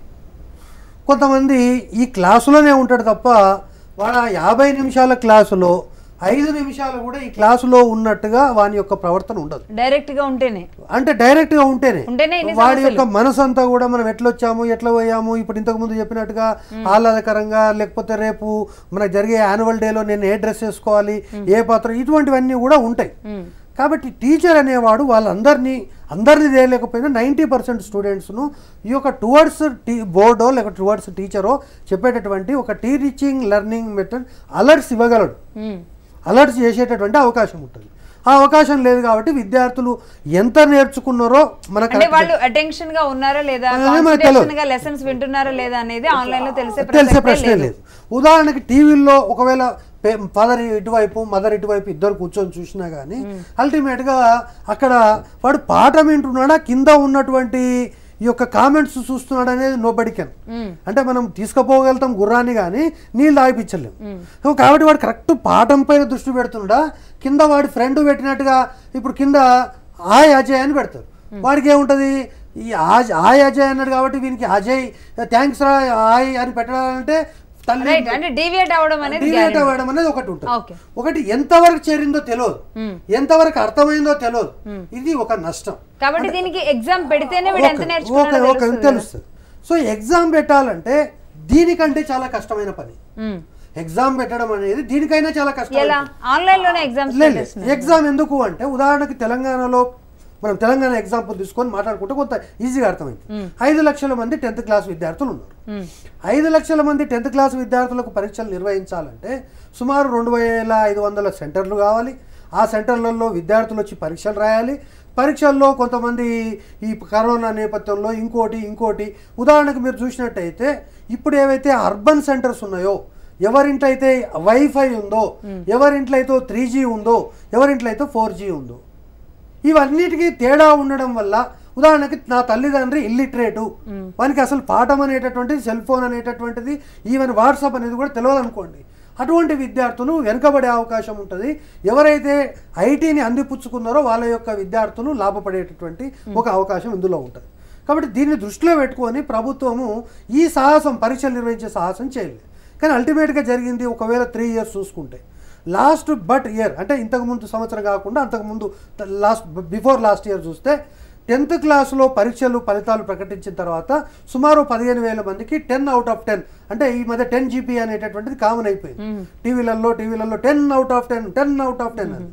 కొంతమంది ఈ క్లాసులోనే ఉంటాడు తప్ప వాడు ఆ యాభై నిమిషాల క్లాసులో ఐదు నిమిషాలు కూడా ఈ క్లాసులో ఉన్నట్టుగా వాని యొక్క ప్రవర్తన ఉండదు డైరెక్ట్ గా ఉంటేనే అంటే డైరెక్ట్ గా ఉంటేనే ఉంటేనే ఇన్ని వాడి సమస్యలు. యొక్క మనసు అంతా కూడా మనం ఎట్లా వచ్చాము ఎట్లా పోయాము ఇప్పుడు ఇంతకు ముందు చెప్పినట్టుగా ఆహ్లాదకరంగా లేకపోతే రేపు మనకు జరిగే యాన్యువల్ డేలో నేను ఏ డ్రెస్ వేసుకోవాలి ఏ పాత్ర ఇటువంటివన్నీ కూడా ఉంటాయి ఉమ్, కాబట్టి టీచర్ అనేవాడు వాళ్ళందరినీ అందరినీ చేయలేకపోయినా నైంటీ పర్సెంట్ స్టూడెంట్స్ను ఈ యొక్క టువర్డ్స్ టీ బోర్డో లేక టువర్డ్స్ టీచరో చెప్పేటటువంటి ఒక టీచింగ్ లెర్నింగ్ మెథడ్ అలర్ట్స్ ఇవ్వగలడు ఉమ్. అలర్ట్స్ చేసేటటువంటి అవకాశం ఉంటుంది ఆ అవకాశం లేదు కాబట్టి విద్యార్థులు ఎంత నేర్చుకున్నారో మనకు అంటే వాళ్ళు అటెన్షన్ గా ఉన్నారా లేదా అదే మనకు కాన్సన్ట్రేషన్ తెలియదు. గా లెసన్స్ వింటున్నారా లేదా అనేది ఆన్లైన్ లో తెలిసే తెలిసే ప్రసక్తే ప్రశ్నే లేదు లేదు ఉదాహరణకి టీవీల్లో ఒకవేళ ఫాదర్ ఇటువైపు మదర్ ఇటువైపు ఇద్దరు కూర్చొని చూసినా కానీ అల్టిమేట్గా అక్కడ వాడు పాఠం వింటున్నాడా కింద ఉన్నటువంటి ఈ యొక్క కామెంట్స్ చూస్తున్నాడు అనేది నో కెన్ ఉమ్, అంటే మనం తీసుకుపోగలుగుతాం గుర్రాన్ని కానీ నీళ్ళు తాగిపించలేము సో కాబట్టి వాడు కరెక్ట్ పాఠం పైన దృష్టి పెడుతున్నాడా కింద వాడి ఫ్రెండ్ పెట్టినట్టుగా ఇప్పుడు కింద ఆయ్ అజయ్ అని పెడతారు వాడికి ఏముంటుంది ఈ ఆజ్- ఆయ్ అజయ్ అన్నాడు కాబట్టి వీనికి అజయ్ థ్యాంక్స్ రా ఆయ్ అని పెట్టాలంటే తల్లి రైట్ అంటే డీవియేట్ అవ్వడం అనేది డివేట్ guarantee. అవ్వడం అనేది ఒకటి ఉంటుంది ఓకే ఒకటి ఎంతవరకు చేరిందో తెలియదు మ్మ్. ఎంతవరకు అర్థమైందో తెలియదు ఇది ఒక నష్టం కాబట్టి దీనికి ఎగ్జామ్ పెడితేనే వీడు ఎంత ఓకే, నేర్చుకున్నాడో ఓకే, తెలుస్తుంది కదా. తెలుస్తుంది సో ఎగ్జామ్ పెట్టాలంటే దీనికంటే చాలా కష్టమైన పని ఉమ్. ఎగ్జామ్ పెట్టడం అనేది దీనికైనా చాలా కష్టమైన ఎలా పని. ఆన్లైన్ లోనే ఎగ్జామ్స్ లేదు, లేదు. ఎగ్జామ్ ఎందుకు అంటే ఉదాహరణకి తెలంగాణలో మనం తెలంగాణ ఎగ్జాంపుల్ తీసుకొని మాట్లాడుకుంటే కొంత ఈజీగా అర్థమైంది ఐదు లక్షల మంది టెన్త్ క్లాస్ విద్యార్థులు ఉన్నారు ఐదు లక్షల మంది టెన్త్ క్లాస్ విద్యార్థులకు పరీక్షలు నిర్వహించాలంటే సుమారు రెండు వేల ఐదు వందల సెంటర్లు కావాలి ఆ సెంటర్లలో విద్యార్థులు వచ్చి పరీక్షలు రాయాలి పరీక్షల్లో కొంతమంది ఈ కరోనా నేపథ్యంలో ఇంకోటి ఇంకోటి ఉదాహరణకు మీరు చూసినట్టయితే ఇప్పుడు ఏవైతే అర్బన్ సెంటర్స్ ఉన్నాయో ఎవరింట్లో అయితే వైఫై ఉందో ఎవరింట్లో అయితే త్రీ జీ ఉందో ఎవరింట్లో అయితే ఫోర్ జీ ఉందో ఇవన్నిటికీ తేడా ఉండడం వల్ల ఉదాహరణకి నా తల్లిదండ్రి ఇల్లిటరేటు వానికి అసలు పాఠం అనేటటువంటిది సెల్ ఫోన్ అనేటటువంటిది ఈవెన్ వాట్సాప్ అనేది కూడా తెలియదు అనుకోండి అటువంటి విద్యార్థులు వెనుకబడే అవకాశం ఉంటుంది ఎవరైతే ఐటీని అందిపుచ్చుకున్నారో వాళ్ళ యొక్క విద్యార్థులు లాభపడేటటువంటి ఒక అవకాశం ఇందులో ఉంటుంది కాబట్టి దీన్ని దృష్టిలో పెట్టుకొని ప్రభుత్వము ఈ సాహసం పరీక్షలు నిర్వహించే సాహసం చేయలేదు కానీ అల్టిమేట్గా జరిగింది ఒకవేళ త్రీ ఇయర్స్ చూసుకుంటే లాస్ట్ బట్ ఇయర్ అంటే ఇంతకు ముందు సంవత్సరం కాకుండా అంతకుముందు లాస్ట్ బిఫోర్ లాస్ట్ ఇయర్ చూస్తే టెన్త్ క్లాస్లో పరీక్షలు ఫలితాలు ప్రకటించిన తర్వాత సుమారు పదిహేను వేల మందికి టెన్ అవుట్ ఆఫ్ టెన్ అంటే ఈ మధ్య టెన్ జీపీ అనేటటువంటిది కామన్ అయిపోయింది టీవీలలో టీవీలలో ten out of ten ten out of ten అని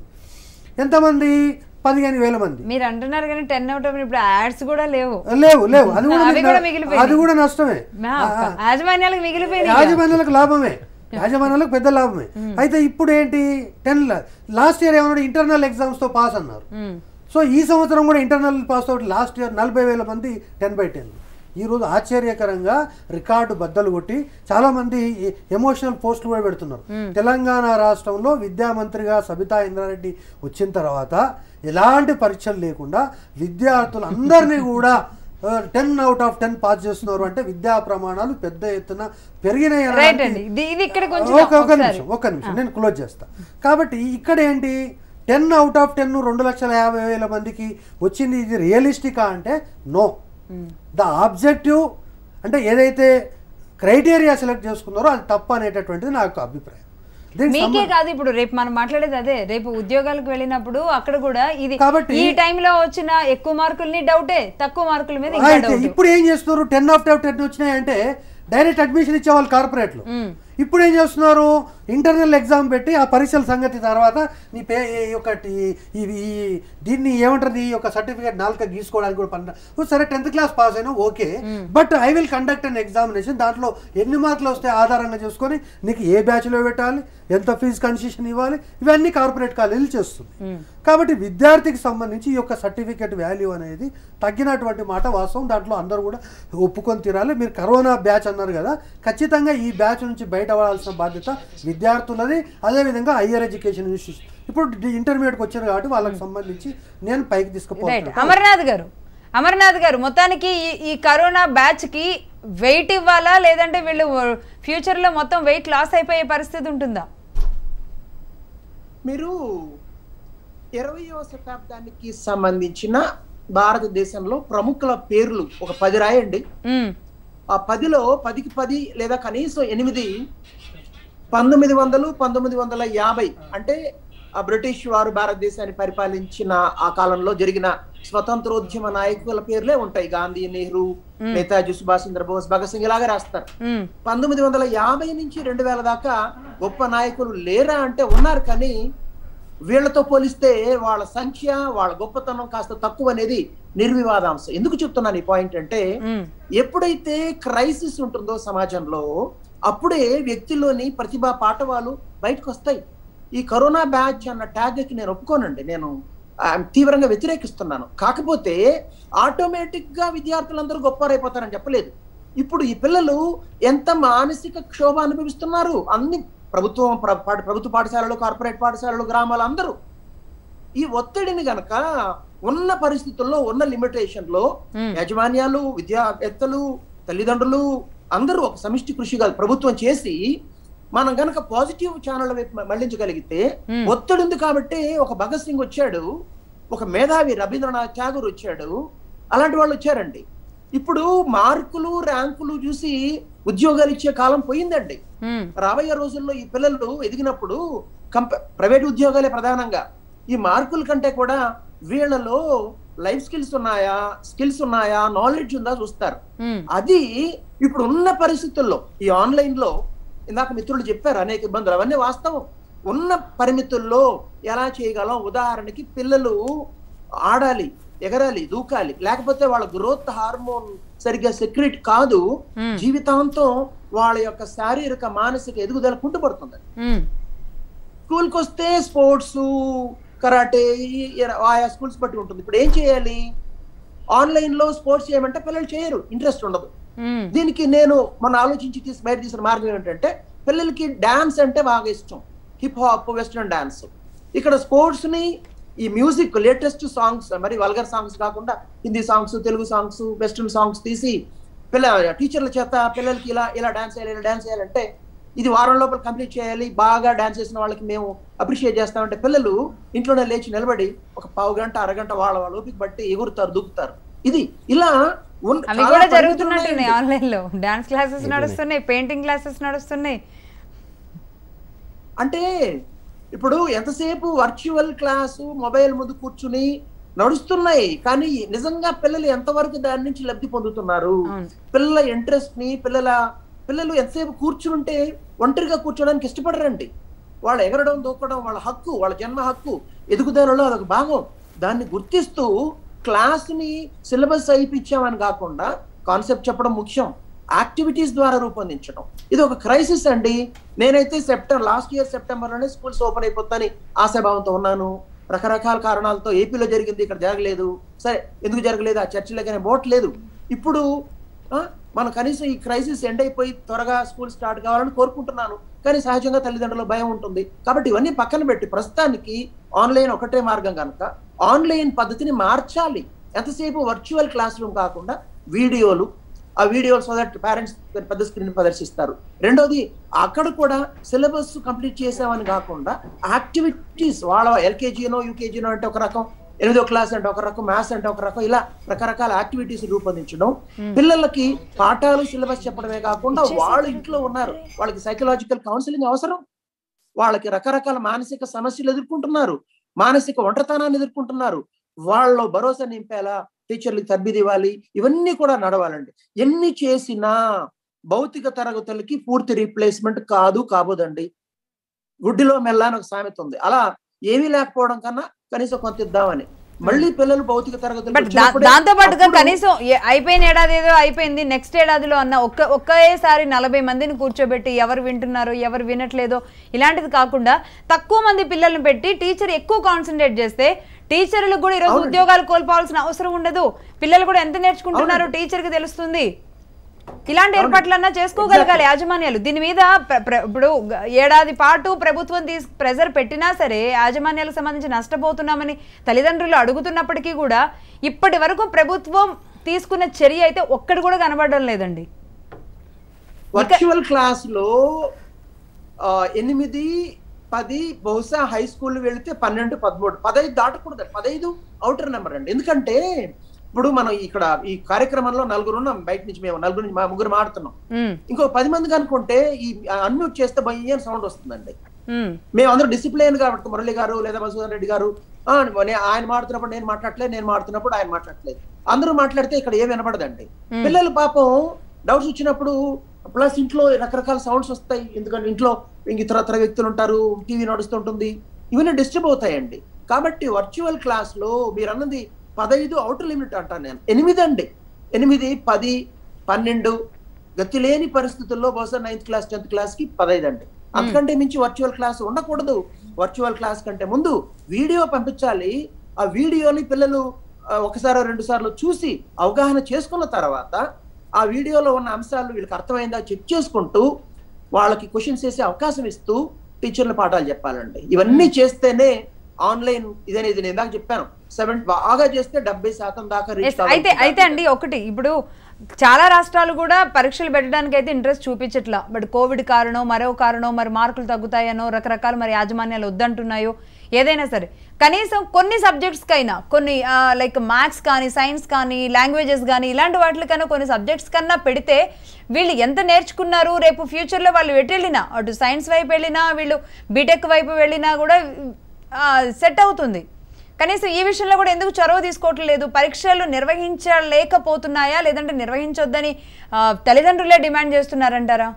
ఎంతమంది పదిహేను వేల మంది మీరు అంటున్నారు కానీ టెన్ అవుట్ ఆఫ్ ఇప్పుడు యాడ్స్ కూడా లేవు లేవు లేవు అది కూడా అవి మీకు- కూడా మిగిలిపోయినాయి. అది కూడా నష్టమే మా యాజమాన్యాలకు మిగిలిపోయినాయి యాజమాన్యాలకు లాభమే యాజమాన్యాలకు పెద్ద లాభమే అయితే ఇప్పుడు ఏంటి టెన్ లాస్ట్ ఇయర్ ఏమన్నాడు ఇంటర్నల్ ఎగ్జామ్స్ తో పాస్ అన్నారు ఉమ్. సో ఈ సంవత్సరం కూడా internal pass out last year నలభై వేల మంది టెన్ బై టెన్ ఈరోజు ఆశ్చర్యకరంగా రికార్డు బద్దలు కొట్టి చాలా మంది ఎమోషనల్ పోస్టులు కూడా పెడుతున్నారు తెలంగాణ రాష్ట్రంలో విద్యామంత్రిగా సబితా ఇంద్రారెడ్డి వచ్చిన తర్వాత ఎలాంటి పరీక్షలు లేకుండా విద్యార్థులందరినీ కూడా ten out of ten pass చేస్తున్నారు అంటే విద్యా ప్రమాణాలు పెద్ద ఎత్తున పెరిగినాయి రైట్ అనడానికి- అండి ఇది- ఇది ఇక్కడ కొంచెం ఒక ఒక ఒకసారి. నిమిషం ఒక నిమిషం నేను క్లోజ్ చేస్తా కాబట్టి ఇక్కడ ఏంటి టెన్ అవుట్ ఆఫ్ టెన్ రెండు లక్షల యాభై వేల మందికి వచ్చింది ఇది రియలిస్టికా అంటే నో ద ఆబ్జెక్టివ్ అంటే ఏదైతే క్రైటీరియా సెలెక్ట్ చేసుకున్నారో అది తప్పు అనేటటువంటిది నా యొక్క అభిప్రాయం దీనికి మీకే కాదు ఇప్పుడు రేపు మనం మాట్లాడేది అదే రేపు ఉద్యోగాలకు వెళ్ళినప్పుడు అక్కడ కూడా ఇది కాబట్టి- ఈ టైంలో వచ్చిన ఎక్కువ మార్కుల్ని డౌటే తక్కువ మార్కుల మీద ఇంకా అయితే డౌట్ ఇప్పుడు ఏం చేస్తున్నారు టెన్ ఆఫ్ టెన్ వచ్చినాయంటే డైరెక్ట్ అడ్మిషన్ ఇచ్చేవాళ్ళు కార్పొరేట్లు ఇప్పుడు ఏం చేస్తున్నారు ఇంటర్నల్ ఎగ్జామ్ పెట్టి ఆ పరీక్షల సంగతి తర్వాత నీ పే ఈ ఒకటి ఇది ఈ దీన్ని ఏమంటారు ఈ యొక్క సర్టిఫికేట్ నాలుక గీసుకోవడానికి కూడా పని సరే టెన్త్ క్లాస్ పాస్ అయినా okay but I will conduct an examination దాంట్లో ఎన్ని మార్కులు వస్తే ఆధారంగా చూసుకొని నీకు ఏ బ్యాచ్లో పెట్టాలి ఎంత ఫీజు కన్సెషన్ ఇవ్వాలి ఇవన్నీ కార్పొరేట్ కాలేజీలు చేస్తుంది కాబట్టి విద్యార్థికి సంబంధించి ఈ యొక్క సర్టిఫికేట్ వాల్యూ అనేది తగ్గినటువంటి మాట వాస్తవం దాంట్లో అందరూ కూడా ఒప్పుకొని తీరాలి మీరు కరోనా బ్యాచ్ అన్నారు కదా ఖచ్చితంగా ఈ బ్యాచ్ నుంచి బయటపడాల్సిన బాధ్యత విద్యార్థులది అదేవిధంగా హయ్యర్ ఎడ్యుకేషన్ ఇన్స్టిట్యూషన్ ఇప్పుడు ఇంటర్మీడియట్కి వచ్చారు కాబట్టి వాళ్ళకి సంబంధించి నేను పైకి రైట్ తీసుకుపోతాను అమర్నాథ్ గారు అమర్నాథ్ గారు మొత్తానికి ఈ ఈ కరోనా బ్యాచ్ కి వెయిట్ ఇవ్వాలా లేదంటే వీళ్ళు ఫ్యూచర్ లో మొత్తం వెయిట్ లాస్ అయిపోయే పరిస్థితి ఉంటుందా మీరు ఇరవయవ శతాబ్దానికి సంబంధించిన భారతదేశంలో ప్రముఖుల పేర్లు ఒక పది రాయండి ఉమ్, ఆ పదిలో పదికి పది లేదా కనీసం ఎనిమిది పంతొమ్మిది వందలు పంతొమ్మిది వందల యాభై అంటే ఆ బ్రిటిష్ వారు భారతదేశాన్ని పరిపాలించిన ఆ కాలంలో జరిగిన స్వతంత్రోద్యమ నాయకుల పేర్లే ఉంటాయి గాంధీ నెహ్రూ నేతాజీ సుభాష్ చంద్రబోస్ భగత్ సింగ్ ఇలాగే రాస్తారు ఉమ్, పంతొమ్మిది వందల యాభై నుంచి రెండు వేల దాకా గొప్ప నాయకులు లేరా అంటే ఉన్నారు కానీ వీళ్ళతో పోలిస్తే వాళ్ళ సంఖ్య వాళ్ళ గొప్పతనం కాస్త తక్కువ అనేది నిర్వివాదాంశం ఎందుకు చెప్తున్నాను ఈ పాయింట్ అంటే ఉమ్, ఎప్పుడైతే క్రైసిస్ ఉంటుందో సమాజంలో అప్పుడే వ్యక్తిలోని ప్రతిభా పాఠవాలు బయటకు వస్తాయి ఈ కరోనా బ్యాచ్ అన్న ట్యాగ్కి నేను ఒప్పుకోనండి నేను ఆ, తీవ్రంగా వ్యతిరేకిస్తున్నాను కాకపోతే ఆటోమేటిక్ గా విద్యార్థులందరూ గొప్పవారైపోతారని చెప్పలేదు ఇప్పుడు ఈ పిల్లలు ఎంత మానసిక క్షోభ అనుభవిస్తున్నారు అన్ని ప్రభుత్వం ప్ర- పాఠ- ప్రభుత్వ పాఠశాలలు కార్పొరేట్ పాఠశాలలు గ్రామాలు అందరూ ఈ ఒత్తిడిని గనక ఉన్న పరిస్థితుల్లో ఉన్న లిమిటేషన్ లో Hmm. యాజమాన్యాలు విద్యావేత్తలు తల్లిదండ్రులు అందరూ ఒక సమిష్టి కృషిగా ప్రభుత్వం చేసి మనం గనక పాజిటివ్ ఛానల్ వైపు మ- మళ్లించగలిగితే Hmm. ఒత్తిడి ఉంది కాబట్టి ఒక భగత్ సింగ్ వచ్చాడు ఒక మేధావి రవీంద్రనాథ్ ఠాగూర్ వచ్చాడు అలాంటి వాళ్ళు వచ్చారండి ఇప్పుడు మార్కులు ర్యాంకులు చూసి ఉద్యోగాలు ఇచ్చే కాలం పోయిందండి ఉమ్, రాబోయే రోజుల్లో ఈ పిల్లలు ఎదిగినప్పుడు కంప ప్రైవేట్ ఉద్యోగాలే ప్రధానంగా ఈ మార్కుల కంటే కూడా వీళ్ళలో లైఫ్ స్కిల్స్ ఉన్నాయా స్కిల్స్ ఉన్నాయా నాలెడ్జ్ ఉందా చూస్తారు ఉమ్, అది ఇప్పుడు ఉన్న పరిస్థితుల్లో ఈ ఆన్లైన్ లో ఇందాక మిత్రులు చెప్పారు అనేక ఇబ్బందులు అవన్నీ వాస్తవం ఉన్న పరిమితుల్లో ఎలా చేయగలం ఉదాహరణకి పిల్లలు ఆడాలి ఎగరాలి దూకాలి లేకపోతే వాళ్ళ గ్రోత్ హార్మోన్ సరిగ్గా సెక్రెట్ కాదు Hmm. జీవితాంతం వాళ్ళ యొక్క శారీరక మానసిక ఎదుగుదల కుంటుపడుతుంది ఉమ్, స్కూల్కి వస్తే స్పోర్ట్స్ కరాటే ఈ- ఈ- ఆయా స్కూల్స్ బట్టి ఉంటుంది ఇప్పుడు ఏం చేయాలి ఆన్లైన్ లో స్పోర్ట్స్ చేయమంటే పిల్లలు చేయరు ఇంట్రెస్ట్ ఉండదు ఉమ్, దీనికి నేను మన ఆలోచించి తీసి బయట తీసిన మార్గం ఏంటంటే పిల్లలకి డాన్స్ అంటే బాగా ఇష్టం హిప్ హాప్ వెస్ట్రన్ డాన్స్ ఇక్కడ స్పోర్ట్స్ ని ఈ మ్యూజిక్ లేటెస్ట్ సాంగ్స్ మరి వల్గర్ సాంగ్స్ కాకుండా Hindi songs Telugu songs western songs తీసి పిల్ల టీచర్ల చేత పిల్లలకి ఇలా ఇలా డాన్స్ చేయాలి ఇలా డాన్స్ చేయాలంటే ఇది వారం లోపల కంప్లీట్ చేయాలి బాగా డాన్స్ చేసిన వాళ్ళకి మేము అప్రిషియేట్ చేస్తామంటే పిల్లలు ఇంట్లోనే లేచి నిలబడి ఒక పావు గంట అరగంట వాళ్ళ వాళ్ళ ఓపిక బట్టి ఎగురుతారు దూకుతారు ఇది ఇలా ఉన్న- అవి చాలా కూడా పరిమితులు జరుగుతున్నట్టున్నాయి ఉన్నాయండి. ఆన్లైన్ లో డాన్స్ క్లాసెస్ నడుస్తున్నాయి పెయింటింగ్ క్లాసెస్ నడుస్తున్నాయి అంటే ఇప్పుడు ఎంతసేపు వర్చువల్ క్లాసు మొబైల్ ముందు కూర్చుని నడుస్తున్నాయి కానీ నిజంగా పిల్లలు ఎంతవరకు దాని నుంచి లబ్ధి పొందుతున్నారు అవును. పిల్లల ఇంట్రెస్ట్ ని పిల్లల పిల్లలు ఎంతసేపు కూర్చుంటే ఒంటరిగా కూర్చోడానికి ఇష్టపడరండి వాళ్ళు ఎగరడం దూకడం వాళ్ళ హక్కు వాళ్ళ జన్మ హక్కు ఎదుగుదలలో అదొక భాగం దాన్ని గుర్తిస్తూ క్లాస్ని సిలబస్ అయిపించామని కాకుండా కాన్సెప్ట్ చెప్పడం ముఖ్యం యాక్టివిటీస్ ద్వారా రూపొందించడం ఇది ఒక క్రైసిస్ అండి నేనైతే సెప్టెంబర్ లాస్ట్ ఇయర్ సెప్టెంబర్ లోనే స్కూల్స్ ఓపెన్ అయిపోతాని ఆశాభావంతో ఉన్నాను రకరకాల కారణాలతో ఏపీలో జరిగింది ఇక్కడ జరగలేదు సరే ఎందుకు జరగలేదు ఆ చర్చలోకైనా బోట్ లేదు ఇప్పుడు ఆ, మనం కనీసం ఈ క్రైసిస్ ఎండ్ అయిపోయి త్వరగా స్కూల్ స్టార్ట్ కావాలని కోరుకుంటున్నాను కానీ సహజంగా తల్లిదండ్రుల భయం ఉంటుంది కాబట్టి ఇవన్నీ పక్కన పెట్టి ప్రస్తుతానికి ఆన్లైన్ ఒకటే మార్గం కనుక ఆన్లైన్ పద్ధతిని మార్చాలి ఎంతసేపు వర్చువల్ క్లాస్ రూమ్ కాకుండా వీడియోలు ఆ వీడియోలు సో దట్ పేరెంట్స్ పెద్ద స్క్రీన్ ప్రదర్శిస్తారు రెండోది అక్కడ కూడా సిలబస్ కంప్లీట్ చేసామని కాకుండా యాక్టివిటీస్ వాళ్ళ ఎల్కేజీనో యూకేజీనో అంటే ఒక రకం ఎనిమిదో క్లాస్ అంటే ఒక రకం మ్యాథ్స్ అంటే ఒక రకం ఇలా రకరకాల యాక్టివిటీస్ రూపొందించడం పిల్లలకి పాఠాలు సిలబస్ చెప్పడమే కాకుండా వాళ్ళు ఇంట్లో ఉన్నారు వాళ్ళకి సైకలాజికల్ కౌన్సిలింగ్ అవసరం వాళ్ళకి రకరకాల మానసిక సమస్యలు ఎదుర్కొంటున్నారు మానసిక ఒంటరితనాన్ని ఎదుర్కొంటున్నారు వాళ్ళలో భరోసా నింపేలా టీచర్లకు తర్బీది ఇవ్వాలి ఇవన్నీ కూడా నడవాలండి ఎన్ని చేసినా భౌతిక తరగతులకి పూర్తి రీప్లేస్మెంట్ కాదు కాబోదండి గుడ్డిలో మెల్ల అని ఒక సామెత ఉంది అలా ఏమీ లేకపోవడం కన్నా కనీసం కొంత ఇద్దామని మళ్ళీ పిల్లలు భౌతిక తరగతులు బట్ దాంతో పాటుగా కనీసం ఏ- అయిపోయిన ఏడాది ఏదో అయిపోయింది నెక్స్ట్ ఏడాదిలో అన్న ఒక్క ఒకేసారి నలభై మందిని కూర్చోబెట్టి ఎవరు వింటున్నారో ఎవరు వినట్లేదో ఇలాంటిది కాకుండా తక్కువ మంది పిల్లల్ని పెట్టి టీచర్ ఎక్కువ కాన్సన్ట్రేట్ చేస్తే టీచర్లకు కూడా ఈరోజు ఉద్యోగాలు కోల్పోవాల్సిన అవసరం ఉండదు పిల్లలు కూడా ఎంత నేర్చుకుంటున్నారో టీచర్ కి తెలుస్తుంది ఇలాంటి ఏర్పాట్లన్నా చేసుకోగలగాలి యాజమాన్యాలు దీని మీద ప్ర- ప్ర- ఇప్పుడు గ- ఏడాది పాటు ప్రభుత్వం తీసు ప్రెజర్ పెట్టినా సరే యాజమాన్యాలకు సంబంధించి నష్టపోతున్నామని తల్లిదండ్రులు అడుగుతున్నప్పటికీ కూడా ఇప్పటి వరకు ప్రభుత్వం తీసుకున్న చర్య అయితే ఒక్కటి కూడా కనబడడం లేదండి వర్చువల్ క్లాస్ లో ఆ, ఎనిమిది పది బహుశా హై స్కూల్ వెళితే పన్నెండు పదమూడు పదహైదు దాటకూడదు పదహైదు అవుటర్ నెంబర్ అండి ఎందుకంటే ఇప్పుడు మనం ఇక్కడ ఈ కార్యక్రమంలో నలుగురు ఉన్నాం బయట నుంచి మేము నలుగురు నుంచి మా ముగ్గురు మాడుతున్నాం ఉమ్, ఇంకో పది మంది కనుకుంటే ఈ అన్మ్యూట్ చేస్తే భయ్య అని సౌండ్ వస్తుందండి ఉమ్, మేము అందరూ డిసిప్లైన్ కాబట్టి మురళి గారు లేదా మధుసూదన్ రెడ్డి గారు ఆ, నే- ఆయన మాడుతున్నప్పుడు నేను మాట్లాడలేదు నేను మాడుతున్నప్పుడు ఆయన మాట్లాడలేదు అందరూ మాట్లాడితే ఇక్కడ ఏం వినపడదండి పిల్లలు పాపం డౌట్స్ వచ్చినప్పుడు ప్లస్ ఇంట్లో రకరకాల సౌండ్స్ వస్తాయి ఎందుకంటే ఇంట్లో ఇంక ఇతర ఇతర వ్యక్తులు ఉంటారు టీవీ నడుస్తుంటుంది ఇవన్నీ డిస్టర్బ్ అవుతాయండి కాబట్టి వర్చువల్ క్లాస్ లో మీరు అన్నది పదహైదు అవుటర్ లిమిట్ అంటాను నేను ఎనిమిది అండి ఎనిమిది పది పన్నెండు గతి లేని పరిస్థితుల్లో బహుశా నైన్త్ క్లాస్ టెన్త్ క్లాస్ కి పదహైదు అండి అంతకంటే మించి వర్చువల్ క్లాస్ ఉండకూడదు వర్చువల్ క్లాస్ కంటే ముందు వీడియో పంపించాలి ఆ వీడియోని పిల్లలు ఆ, ఒకసారి రెండు సార్లు చూసి అవగాహన చేసుకున్న తర్వాత ఆ వీడియోలో ఉన్న అంశాలు వీళ్ళకి అర్థమైందా చెక్ చేసుకుంటూ వాళ్ళకి క్వశ్చన్స్ వేసే అవకాశం ఇస్తూ టీచర్ల పాఠాలు చెప్పాలండి ఇవన్నీ చేస్తేనే ఆన్లైన్ ఇదనేది నేను ఇందాక చెప్పాను సెవెన్ బాగా చేస్తే డెబ్బై శాతం దాకా Yes, రీచ్ అయితే అయితే అండి ఒకటి ఇప్పుడు చాలా రాష్ట్రాలు కూడా పరీక్షలు పెట్టడానికి అయితే ఇంట్రెస్ట్ చూపించట్లా బట్ కోవిడ్ కారణం మరో కారణం మరి మార్కులు తగ్గుతాయనో రకరకాల మరి యాజమాన్యాలు వద్దంటున్నాయో ఏదైనా సరే కనీసం కొన్ని సబ్జెక్ట్స్ కైనా కొన్ని లైక్ మ్యాథ్స్ కానీ సైన్స్ కానీ లాంగ్వేజెస్ కానీ ఇలాంటి వాటికైనా కొన్ని సబ్జెక్ట్స్ కన్నా పెడితే వీళ్ళు ఎంత నేర్చుకున్నారు రేపు ఫ్యూచర్లో వాళ్ళు ఎటు వెళ్ళినా అటు సైన్స్ వైపు వెళ్ళినా వీళ్ళు బీటెక్ వైపు వెళ్ళినా కూడా సెట్ అవుతుంది కనీసం ఈ విషయంలో కూడా ఎందుకు చొరవ తీసుకోవట్లేదు పరీక్షలు నిర్వహించలేకపోతున్నాయా లేదంటే నిర్వహించొద్దని ఆ, తల్లిదండ్రులే డిమాండ్ చేస్తున్నారంటారా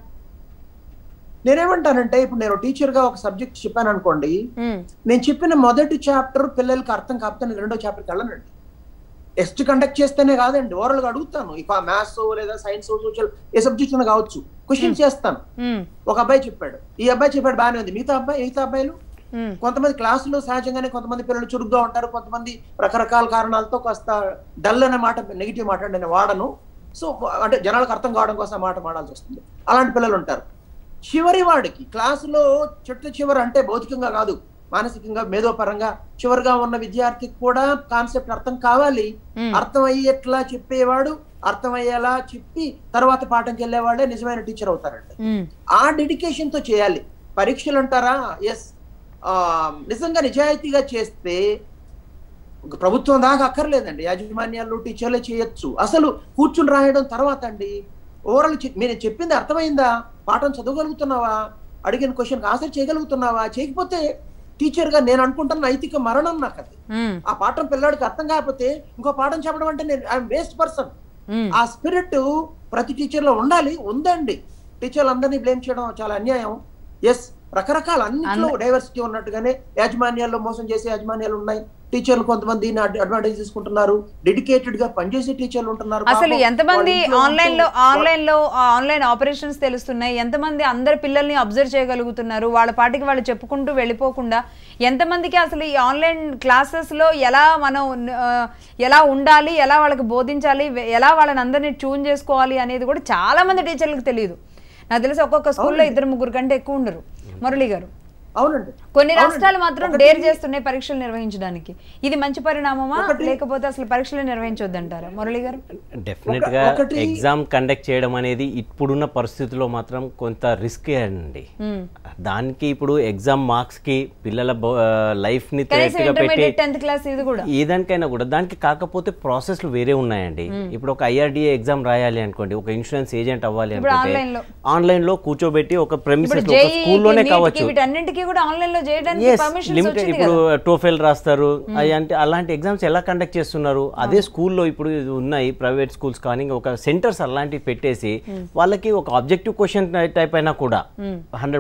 నేనేమంటానంటే ఇప్పుడు నేను టీచర్ గా ఒక సబ్జెక్ట్ చెప్పాను అనుకోండి ఉమ్, నేను చెప్పిన మొదటి చాప్టర్ పిల్లలకి అర్థం కాకపోతే నేను రెండో చాప్టర్కి వెళ్ళనండి టెస్ట్ కండక్ట్ చేస్తేనే కాదండి ఓవరాల్ గా అడుగుతాను ఇక మ్యాథ్స్ లేదా సైన్స్ సోషల్ ఏ సబ్జెక్ట్ అయినా కావచ్చు క్వశ్చన్ చేస్తాను ఉమ్, ఒక అబ్బాయి చెప్పాడు ఈ అబ్బాయి చెప్పాడు బాగానే ఉంది మిగతా అబ్బాయి మిగతా అబ్బాయిలు ఉమ్, కొంతమంది క్లాసులో సహజంగానే కొంతమంది పిల్లలు చురుగ్గా ఉంటారు కొంతమంది రకరకాల కారణాలతో కాస్త డల్ అనే మాట నెగిటివ్ మాట నేను వాడను సో అంటే జనాలకు అర్థం కావడం కోసం ఆ మాట వాడాల్సి వస్తుంది అలాంటి పిల్లలు ఉంటారు చివరి వాడికి క్లాసులో చెట్ల చివర అంటే భౌతికంగా కాదు మానసికంగా మేధోపరంగా చివరిగా ఉన్న విద్యార్థికి కూడా కాన్సెప్ట్ అర్థం కావాలి Hmm. అర్థం అయ్యేట్లా చెప్పేవాడు అర్థమయ్యేలా చెప్పి తర్వాత పాఠంకి వెళ్ళేవాడే నిజమైన టీచర్ అవుతారండి ఉమ్, ఆ డెడికేషన్ తో చేయాలి పరీక్షలు అంటారా ఎస్ నిజంగా నిజాయితీగా చేస్తే ఒక ప్రభుత్వం దాకా అక్కర్లేదండి యాజమాన్యాలు టీచర్లే చేయొచ్చు అసలు కూర్చుని రాయడం తర్వాత అండి ఓవరాల్ మీరు చెప్పింది అర్థమైందా పాఠం చదవగలుగుతున్నావా అడిగిన క్వశ్చన్ ఆన్సర్ చేయగలుగుతున్నావా చేయకపోతే టీచర్ గా నేను అనుకుంటున్న నైతిక మరణం నాకు అది ఉమ్, ఆ పాఠం పిల్లాడికి అర్థం కాకపోతే ఇంకో పాఠం చెప్పడం అంటే నేను ఐఎమ్ వేస్ట్ పర్సన్ ఉమ్. ఆ స్పిరిట్ ప్రతి టీచర్ లో ఉండాలి ఉందండి టీచర్లు అందరినీ బ్లేమ్ చేయడం చాలా అన్యాయం ఎస్ రకరకాల అన్నిట్లో డైవర్సిటీ ఉన్నట్టుగానే యాజమాన్యాల్లో మోసం చేసే యాజమాన్యాలు ఉన్నాయి టీచర్లు కొంతమంది అడ్వాంటేజ్ తీసుకుంటున్నారు డెడికేటెడ్ గా పనిచేసే టీచర్లు ఉంటున్నారు అసలు పాపం ఎంతమంది వాళ్ళ ఇంట్లో ఆన్లైన్ లో ఉంటూ- ఆన్లైన్ లో ఆన్లైన్ ఆపరేషన్స్ తెలుస్తున్నాయి ఎంతమంది అందరి పిల్లల్ని అబ్జర్వ్ చేయగలుగుతున్నారు వాళ్ళ పాటికి వాళ్ళు చెప్పుకుంటూ వెళ్ళిపోకుండా ఎంతమందికి అసలు ఈ ఆన్లైన్ క్లాసెస్ లో ఎలా మనం ఆ, ఎలా ఉండాలి ఎలా వాళ్ళకి బోధించాలి వె- ఎలా వాళ్ళని అందరినీ ట్యూన్ చేసుకోవాలి అనేది కూడా చాలా మంది టీచర్లకు తెలియదు నాకు తెలిసి ఒక్కొక్క స్కూల్లో ఇద్దరు ముగ్గురు కంటే ఎక్కువ ఉండరు మురళి గారు అవునండి కొన్ని అవునండి. రాష్ట్రాలు మాత్రం ఒకటి- డేర్ చేస్తున్నాయి పరీక్షలు నిర్వహించడానికి ఇది మంచి పరిణామమా ఒకటి- లేకపోతే అసలు పరీక్షలు నిర్వహించొద్దంటారా మురళి గారు డెఫినెట్ గా ఒకటి- ఎగ్జామ్ కండక్ట్ చేయడం అనేది ఇప్పుడున్న పరిస్థితుల్లో మాత్రం కొంత రిస్క్ అండి ఉమ్. దానికి ఇప్పుడు ఎగ్జామ్ మార్క్స్ కి పిల్లల లైఫ్ ని కనీసం థ్రెట్ గా పెట్టి ఇంటర్మీడియట్ టెన్త్ క్లాస్ ఇది కూడా ఏదానికైనా కూడా దానికి కాకపోతే ప్రాసెస్లు వేరే ఉన్నాయండి ఇప్పుడు ఒక ఐఆర్డిఏ ఎగ్జామ్ రాయాలి అనుకోండి ఒక ఇన్సూరెన్స్ ఏజెంట్ అవ్వాలి ఇప్పుడు అనుకుంటే ఆన్లైన్ లో ఆన్లైన్ లో కూర్చోబెట్టి ఒక ఇప్పుడు ప్రెమిసెస్ ఒక జేఈ స్కూల్లోనే కావచ్చు వీటన్నింటికి కూడా ఆన్లైన్ లో చేయడానికి Yes, పర్మిషన్ లిమిటెడ్ వచ్చింది ఇప్పుడు కదా టోఫెల్ రాస్తారు అవి అంటే అలాంటి ఎగ్జామ్స్ ఎలా కండక్ట్ చేస్తున్నారు అదే స్కూల్లో ఇప్పుడు ఇది ఉన్నాయి ప్రైవేట్ స్కూల్స్ కానీ ఒక సెంటర్స్ అలాంటివి పెట్టేసి వాళ్ళకి ఒక ఆబ్జెక్టివ్ క్వశ్చన్ టైప్ అయినా కూడా హండ్రెడ్ మార్క్స్ కి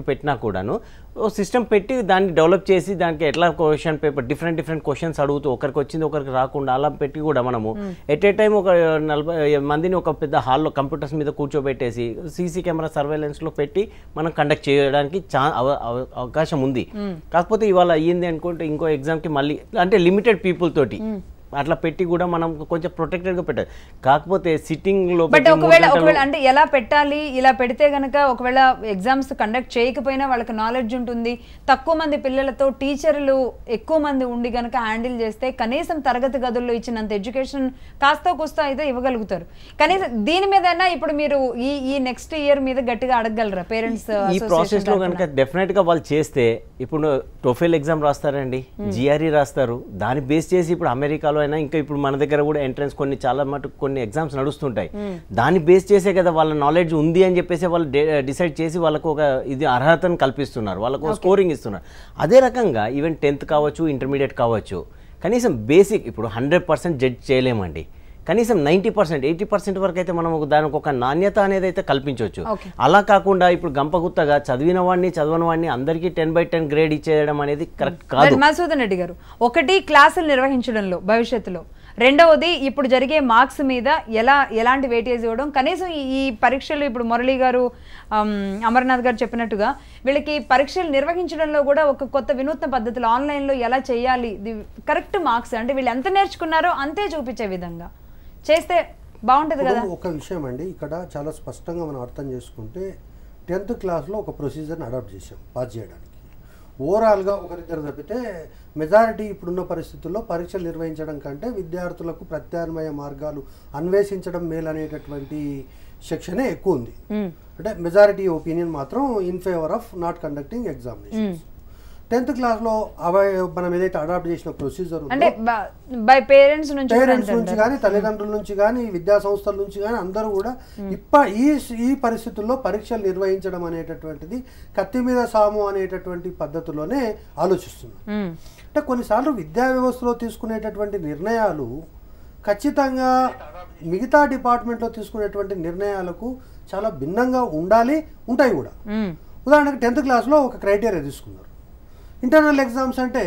పెట్టినా కూడాను ఓ సిస్టమ్ పెట్టి దాన్ని డెవలప్ చేసి దానికి ఎట్లా question paper different different questions అడుగుతూ ఒకరికి వచ్చింది ఒకరికి రాకుండా అలా పెట్టి కూడా మనము ఎట్ ఏ టైం ఒక నలభై మందిని ఒక పెద్ద హాల్లో కంప్యూటర్స్ మీద కూర్చోబెట్టేసి సీసీ కెమెరా సర్వేలెన్స్లో పెట్టి మనం కండక్ట్ చేయడానికి చా అవ- అవ- అవకాశం ఉంది కాకపోతే ఇవాళ అయ్యింది అనుకుంటే ఇంకో ఎగ్జామ్కి మళ్ళీ అంటే లిమిటెడ్ పీపుల్ తోటి అట్లా పెట్టి కూడా మనం కొంచెం ప్రొటెక్టెడ్గా పెట్టాలి కాకపోతే సిట్టింగ్లో బట్ ఒకవేళ ఒకవేళ అంటే ఎలా పెట్టాలి ఇలా పెడితే గనక ఒకవేళ ఎగ్జామ్స్ కండక్ట్ చేయకపోయినా వాళ్ళకి నాలెడ్జ్ ఉంటుంది తక్కువ మంది పిల్లలతో టీచర్లు ఎక్కువ మంది ఉండి గనక హ్యాండిల్ చేస్తే కనీసం తరగతి గదుల్లో ఇచ్చినంత ఎడ్యుకేషన్ కాస్త కూస్తో అయితే ఇవ్వగలుగుతారు కనీసం దీని మీదైనా ఇప్పుడు మీరు ఈ ఈ నెక్స్ట్ ఇయర్ మీద గట్టిగా అడగగలరా పేరెంట్స్ ఈ ప్రాసెస్ లో కనుక డెఫినెట్ గా వాళ్ళు చేస్తే ఇప్పుడు టోఫెల్ ఎగ్జామ్ రాస్తారండి జిఆర్ఈ రాస్తారు దాన్ని బేస్ చేసి ఇప్పుడు అమెరికాలో అయినా ఇంకా ఇప్పుడు మన దగ్గర కూడా ఎంట్రన్స్ కొన్ని చాలా మటుకు కొన్ని ఎగ్జామ్స్ నడుస్తుంటాయి దాన్ని బేస్ చేసే కదా వాళ్ళ నాలెడ్జ్ ఉంది అని చెప్పేసి వాళ్ళు డిసైడ్ చేసి వాళ్ళకు ఒక ఇది అర్హతను కల్పిస్తున్నారు వాళ్ళకు స్కోరింగ్ ఇస్తున్నారు అదే రకంగా ఈవెన్ టెన్త్ కావచ్చు ఇంటర్మీడియట్ కావచ్చు కనీసం బేసిక్ ఇప్పుడు హండ్రెడ్ పర్సెంట్ జడ్జ్ చేయలేమండి కనీసం నైంటీ పర్సెంట్ ఎయిటీ పర్సెంట్ వరకు అయితే మనం ఒక దానికి ఒక నాణ్యత అనేది అయితే కల్పించవచ్చు Okay. అలా కాకుండా ఇప్పుడు గంపగుత్తగా చదివిన వాడిని చదవని వాడిని అందరికీ టెన్ బై టెన్ గ్రేడ్ ఇచ్చేయడం అనేది కరెక్ట్ కాదు మధుసూదన్ రెడ్డి గారు ఒకటి క్లాసులు నిర్వహించడంలో భవిష్యత్తులో రెండవది ఇప్పుడు జరిగే మార్క్స్ మీద ఎలా ఎలాంటి వెయిటేజ్ ఇవ్వడం కనీసం ఈ- ఈ పరీక్షలు ఇప్పుడు మురళి గారు ఆమ్, అమర్నాథ్ గారు చెప్పినట్టుగా వీళ్ళకి పరీక్షలు నిర్వహించడంలో కూడా ఒక కొత్త వినూత్న పద్ధతులు ఆన్లైన్లో ఎలా చేయాలి కరెక్ట్ మార్క్స్ అంటే వీళ్ళు ఎంత నేర్చుకున్నారో అంతే చూపించే విధంగా చేస్తే బాగుంటది కదా ఇప్పుడు ఒక విషయం అండి ఇక్కడ చాలా స్పష్టంగా మనం అర్థం చేసుకుంటే టెన్త్ క్లాస్లో ఒక ప్రొసీజర్ని అడాప్ట్ చేసాం పాస్ చేయడానికి ఓవరాల్గా ఒకరిద్దరు తప్పితే మెజారిటీ ఇప్పుడున్న పరిస్థితుల్లో పరీక్షలు నిర్వహించడం కంటే విద్యార్థులకు ప్రత్యామ్నాయ మార్గాలు అన్వేషించడం మేలనేటటువంటి సెక్షనే ఎక్కువ ఉంది అంటే మెజారిటీ ఒపీనియన్ మాత్రం in favour of not conducting examinations tenth క్లాస్లో అవై మనం ఏదైతే అడాప్ట్ చేసిన ప్రొసీజర్ అంటే బై పేరెంట్స్ నుంచి కూడా పేరెంట్స్ నుంచి అంటారు. కానీ తల్లిదండ్రుల నుంచి కానీ విద్యా సంస్థల నుంచి కానీ అందరూ కూడా ఇప్ప ఈ ఈ పరిస్థితుల్లో పరీక్షలు నిర్వహించడం అనేటటువంటిది కత్తి మీద సాము అనేటటువంటి పద్ధతిలోనే ఆలోచిస్తున్నారు మ్మ్. అంటే కొన్నిసార్లు విద్యా వ్యవస్థలో తీసుకునేటటువంటి నిర్ణయాలు ఖచ్చితంగా మిగతా డిపార్ట్మెంట్లో తీసుకునేటువంటి నిర్ణయాలకు చాలా భిన్నంగా ఉండాలి ఉంటాయి కూడా మ్మ్. ఉదాహరణకు టెన్త్ క్లాస్లో ఒక క్రైటీరియా తీసుకున్నారు ఇంటర్నల్ ఎగ్జామ్స్ అంటే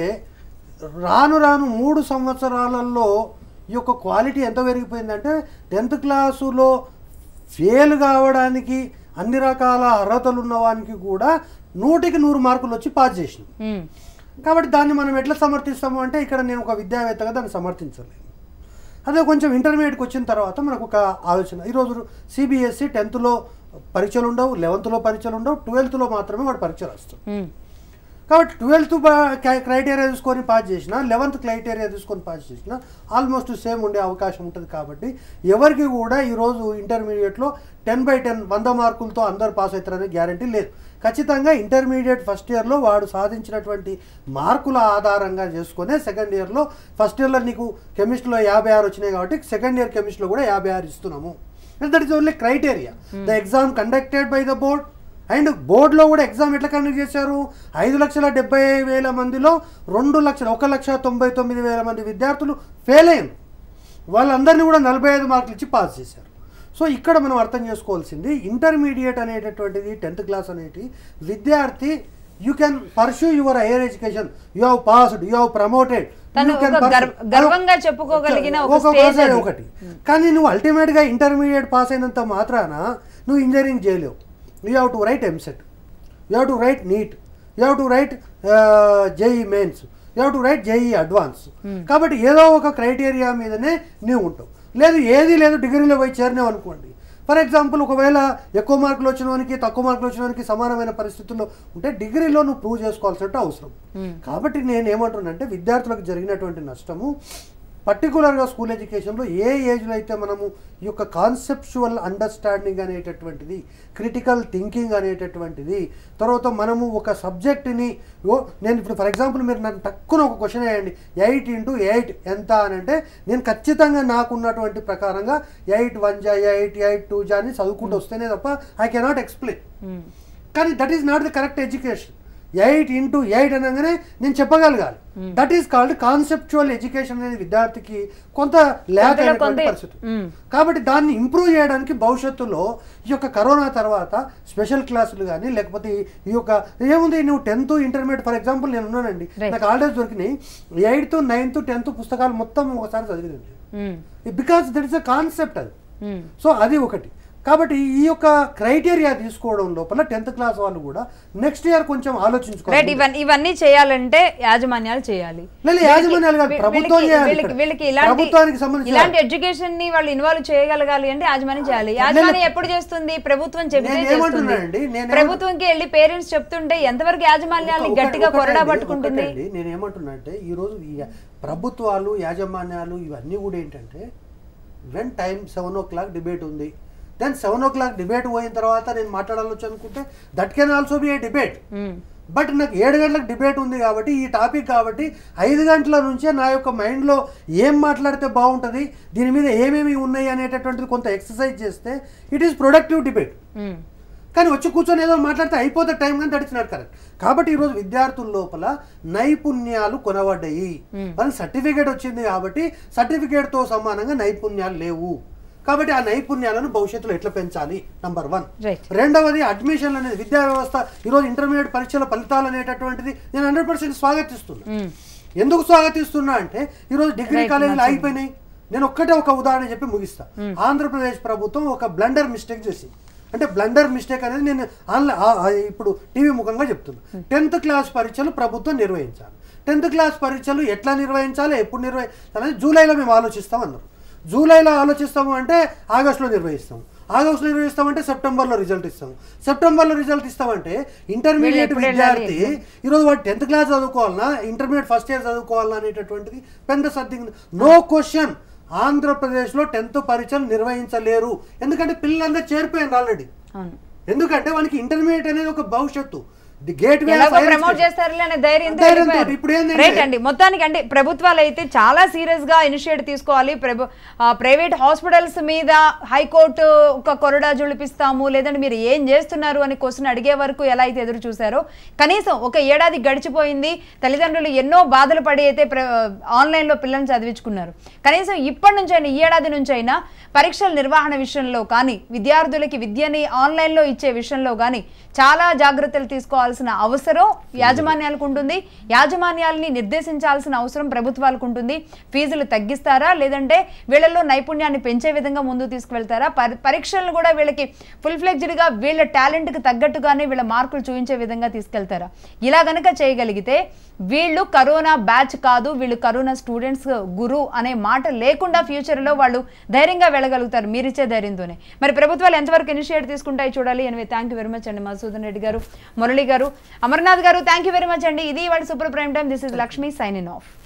రాను రాను మూడు సంవత్సరాలలో ఈ యొక్క క్వాలిటీ ఎంత పెరిగిపోయిందంటే టెన్త్ క్లాసులో ఫెయిల్ కావడానికి అన్ని రకాల అర్హతలు ఉన్నవానికి కూడా నూటికి నూరు మార్కులు వచ్చి పాస్ చేసినాం మ్మ్. కాబట్టి దాన్ని మనం ఎట్లా సమర్థిస్తాము అంటే ఇక్కడ నేను ఒక విద్యావేత్తగా దాన్ని సమర్థించలేను అదే కొంచెం ఇంటర్మీడియట్కి వచ్చిన తర్వాత మనకు ఒక ఆలోచన ఈరోజు సిబిఎస్సి టెన్త్లో పరీక్షలు ఉండవు లెవెన్త్లో పరీక్షలు ఉండవు ట్వెల్త్లో మాత్రమే వాడు పరీక్ష రాస్తాడు మ్మ్. కాబట్టి ట్వెల్త్ క్రైటీరియా తీసుకొని పాస్ చేసిన లెవెన్త్ క్రైటీరియా తీసుకొని పాస్ చేసిన ఆల్మోస్ట్ సేమ్ ఉండే అవకాశం ఉంటుంది కాబట్టి ఎవరికి కూడా ఈరోజు ఇంటర్మీడియట్లో టెన్ బై టెన్ వంద మార్కులతో అందరు పాస్ అవుతారనే గ్యారంటీ లేదు ఖచ్చితంగా ఇంటర్మీడియట్ ఫస్ట్ ఇయర్లో వాడు సాధించినటువంటి మార్కుల ఆధారంగా చేసుకునే సెకండ్ ఇయర్లో ఫస్ట్ ఇయర్లో నీకు కెమిస్ట్రీలో యాభై ఆరు వచ్చినాయి కాబట్టి సెకండ్ ఇయర్ కెమిస్ట్రీలో కూడా యాభై ఆరు ఇస్తున్నాము that is only criteria the exam conducted by the board and బోర్డులో కూడా ఎగ్జామ్ ఎట్లా కండక్ట్ చేశారు ఐదు లక్షల డెబ్బై వేల మందిలో రెండు లక్షల ఒక లక్ష తొంభై తొమ్మిది వేల మంది విద్యార్థులు ఫెయిల్ అయ్యారు వాళ్ళందరినీ కూడా నలభై ఐదు మార్కులు ఇచ్చి పాస్ చేశారు సో ఇక్కడ మనం అర్థం చేసుకోవాల్సింది ఇంటర్మీడియట్ అనేటటువంటిది టెన్త్ క్లాస్ అనేటి విద్యార్థి you can pursue your higher education you have passed you have promoted తను ఒక గర్వ- గర్వంగా చెప్పుకోగలిగిన ఒక స్టేజ్ అది. ఒకటి కానీ నువ్వు అల్టిమేట్ గా ఇంటర్మీడియట్ పాస్ అయినంత మాత్రాన నువ్వు ఇంజనీరింగ్ చేయలేవు you have to write EAMCET you have to write NEET you have to write JEE Mains you have to write JEE advance కాబట్టి ఏదో ఒక క్రైటీరియా మీదనే నీవు ఉంటావు లేదు ఏది లేదు డిగ్రీలో పోయి చేరినావు అనుకోండి ఫర్ ఎగ్జాంపుల్ ఒకవేళ ఎక్కువ మార్కులు వచ్చిన వానికి తక్కువ మార్కులు వచ్చిన వానికి సమానమైన పరిస్థితుల్లో ఉంటే డిగ్రీలో నువ్వు ప్రూవ్ చేసుకోవాల్సిన అవసరం కాబట్టి నేను ఏమంటున్నానంటే విద్యార్థులకు జరిగినటువంటి నష్టము పర్టికులర్గా స్కూల్ ఎడ్యుకేషన్లో ఏ ఏజ్లో అయితే మనము ఈ యొక్క కాన్సెప్చువల్ అండర్స్టాండింగ్ అనేటటువంటిది క్రిటికల్ థింకింగ్ అనేటటువంటిది తర్వాత మనము ఒక సబ్జెక్ట్ని ఓ నేను ఇప్పుడు ఫర్ ఎగ్జాంపుల్ మీరు నన్ను తక్కువ ఒక క్వశ్చన్ వేయండి ఎయిట్ ఇంటూ ఎయిట్ ఎంత అని అంటే నేను ఖచ్చితంగా నాకున్నటువంటి ప్రకారంగా ఎయిట్ వన్ జా ఎయిట్ ఎయిట్ టూ జా అని చదువుకుంటూ వస్తేనే తప్ప ఐ కెనాట్ ఎక్స్ప్లెయిన్ మ్మ్. కానీ that is not the correct education eight into eight అనగానే నేను చెప్పగలగాలి that is called conceptual education అనేది విద్యార్థికి కొంత ల్యాక్ కొంతలో అయినటువంటి కొంత- పరిస్థితి మ్మ్. కాబట్టి దాన్ని ఇంప్రూవ్ చేయడానికి భవిష్యత్తులో ఈ యొక్క కరోనా తర్వాత స్పెషల్ క్లాసులు కానీ లేకపోతే ఈ- ఈ యొక్క ఏముంది నువ్వు టెన్త్ ఇంటర్మీడియట్ ఫర్ ఎగ్జాంపుల్ నేను ఉన్నానండి Right. నాకు ఆల్రెడీ దొరికినాయి ఎయిత్ నైన్త్ టెన్త్ పుస్తకాలు మొత్తం ఒకసారి చదివింది um, because that is a concept అది ఉమ్. సో అది ఒకటి కాబట్టి ఈ యొక్క క్రైటీరియా తీసుకోవడం లోపల టెన్త్ క్లాస్ వాళ్ళు కూడా నెక్స్ట్ ఇయర్ కొంచెం రైట్ ఆలోచించుకోవాలి ఇవన్నీ ఇవన్నీ చేయాలంటే యాజమాన్యాలు చేయాలి లేదు, యాజమాన్యాలు కాదు, వీళ్ళకి- ప్రభుత్వం వీళ్ళకి- చేయాలి వీళ్ళకి- ఇక్కడ. వీళ్ళకి ఇలాంటి ప్రభుత్వానికి సంబంధించిన- ఇలాంటి ఎడ్యుకేషన్ ని వాళ్ళు ఇన్వాల్వ్ చేయగలగాలి అంటే యాజమాన్యం చేయాలి యాజమాన్యం ఎప్పుడు చేస్తుంది ప్రభుత్వం చెబితే నేను చేస్తుంది ఏమంటున్నానండి, నేను ఏమంటున్నా- ప్రభుత్వంకి వెళ్ళి పేరెంట్స్ చెప్తుంటే ఎంతవరకు యాజమాన్యాన్ని ఒక- గట్టిగా ఒకటండి, కొరడా పట్టుకుంటుంది ఒకటండి, నేను ఏమంటున్నా అంటే ఈరోజు ఈ ప్రభుత్వాలు యాజమాన్యాలు ఇవన్నీ కూడా ఏంటంటే when time seven o'clock debate ఉంది then seven o'clock debate పోయిన తర్వాత నేను మాట్లాడాలొచ్చు అనుకుంటే that can also be a debate um, but నాకు ఏడు గంటలకు డిబేట్ ఉంది కాబట్టి ఈ టాపిక్ కాబట్టి ఐదు గంటల నుంచే నా యొక్క మైండ్లో ఏం మాట్లాడితే బాగుంటుంది దీని మీద ఏమేమి ఉన్నాయి అనేటటువంటిది కొంత ఎక్సర్సైజ్ చేస్తే it is productive debate um, కానీ వచ్చి కూర్చొని ఏదో మాట్లాడితే అయిపోతే టైం కానీ తడిచినాడు కరెక్ట్ కాబట్టి ఈరోజు విద్యార్థుల లోపల నైపుణ్యాలు కొనబడ్డాయి మనకి సర్టిఫికేట్ వచ్చింది కాబట్టి సర్టిఫికేట్తో సమానంగా నైపుణ్యాలు లేవు కాబట్టి ఆ నైపుణ్యాలను భవిష్యత్తులో ఎట్లా పెంచాలి నంబర్ వన్ Right. రెండవది అడ్మిషన్ అనేది విద్యా వ్యవస్థ ఈరోజు ఇంటర్మీడియట్ పరీక్షల ఫలితాలు అనేటటువంటిది నేను హండ్రెడ్ పర్సెంట్ స్వాగతిస్తున్నా ఉమ్. ఎందుకు స్వాగతిస్తున్నా అంటే ఈరోజు డిగ్రీ Right, కాలేజీలు నచ్చింది. ఆగిపోయినాయి నేను ఒక్కటే ఒక ఉదాహరణ చెప్పి ముగిస్తా ఆంధ్రప్రదేశ్ ప్రభుత్వం ఒక బ్లండర్ మిస్టేక్ చేసింది అంటే బ్లండర్ మిస్టేక్ అనేది నేను ఆన్లైన్ ఇప్పుడు టీవీ ముఖంగా చెప్తున్నా టెన్త్ క్లాస్ పరీక్షలు ప్రభుత్వం నిర్వహించాలి టెన్త్ క్లాస్ పరీక్షలు ఎట్లా నిర్వహించాలి ఎప్పుడు నిర్వహించాలి జూలైలో మేము ఆలోచిస్తాం అన్నారు జూలైలో ఆలోచిస్తాము అంటే ఆగస్టులో నిర్వహిస్తాము ఆగస్టులో నిర్వహిస్తామంటే సెప్టెంబర్లో రిజల్ట్ ఇస్తాము సెప్టెంబర్లో రిజల్ట్ ఇస్తామంటే ఇంటర్మీడియట్ ఎప్పుడు వెళ్ళాలి? విద్యార్థి ఈరోజు వాడు టెన్త్ క్లాస్ చదువుకోవాలన్నా ఇంటర్మీడియట్ ఫస్ట్ ఇయర్ చదువుకోవాలన్నా అనేటటువంటిది పెద్ద సర్దింగ్ నో క్వశ్చన్ ఆంధ్రప్రదేశ్లో టెన్త్ పరీక్షలు నిర్వహించలేరు ఎందుకంటే పిల్లలందరూ చేరిపోయారు ఆల్రెడీ అవును ఎందుకంటే వానికి ఇంటర్మీడియట్ అనేది ఒక భవిష్యత్తు ది గేట్ వే ఎలాగో ప్రమోట్ చేస్తారులే అనే ధైర్యంతో ధైర్యంతో. వెళ్ళిపోయారు. ఇప్పుడు ఏంటంటే- రైట్ అండి మొత్తానికి అంటే ప్రభుత్వాలు అయితే చాలా సీరియస్ గా ఇనిషియేట్ తీసుకోవాలి ప్రభు ఆ, ప్రైవేట్ హాస్పిటల్స్ మీద హైకోర్టు ఒక కొరడా జుళిపిస్తాము లేదంటే మీరు ఏం చేస్తున్నారు అని క్వశ్చన్ అడిగే వరకు ఎలా అయితే ఎదురు చూశారో కనీసం ఒక ఏడాది గడిచిపోయింది తల్లిదండ్రులు ఎన్నో బాధలు పడి అయితే ప్ర- ఆన్లైన్లో పిల్లల్ని చదివించుకున్నారు కనీసం ఇప్పటి నుంచైనా ఈ ఏడాది నుంచైనా పరీక్షల నిర్వహణ విషయంలో కానీ విద్యార్థులకి విద్యని ఆన్లైన్లో ఇచ్చే విషయంలో కానీ చాలా జాగ్రత్తలు తీసుకోవాల్సిన అవసరం యాజమాన్యాలకు ఉంటుంది యాజమాన్యాలని నిర్దేశించాల్సిన అవసరం ప్రభుత్వాలకు ఉంటుంది ఫీజులు తగ్గిస్తారా లేదంటే వీళ్ళల్లో నైపుణ్యాన్ని పెంచే విధంగా ముందుకు తీసుకువెళ్తారా పరి- పరీక్షలను కూడా వీళ్ళకి ఫుల్ ఫ్లెక్జ్డ్గా వీళ్ళ టాలెంట్కి తగ్గట్టుగానే వీళ్ళ మార్కులు చూపించే విధంగా తీసుకెళ్తారా ఇలా గనక చేయగలిగితే వీళ్ళు కరోనా బ్యాచ్ కాదు వీళ్ళు కరోనా స్టూడెంట్స్ గురు అనే మాట లేకుండా ఫ్యూచర్లో వాళ్ళు ధైర్యంగా వెళ్ళగలుగుతారు మీరిచ్చే ధైర్యంతోనే మరి ప్రభుత్వాలు ఎంతవరకు ఇనిషియేట్ తీసుకుంటాయి చూడాలి anyway thank you very much అండి మధుసూదన్ రెడ్డి గారు మురళి గారు అమర్నాథ్ గారు థ్యాంక్ యూ వెరీ మచ్ అండి ఇది వాళ్ళ super prime time this is Lakshmi sign in of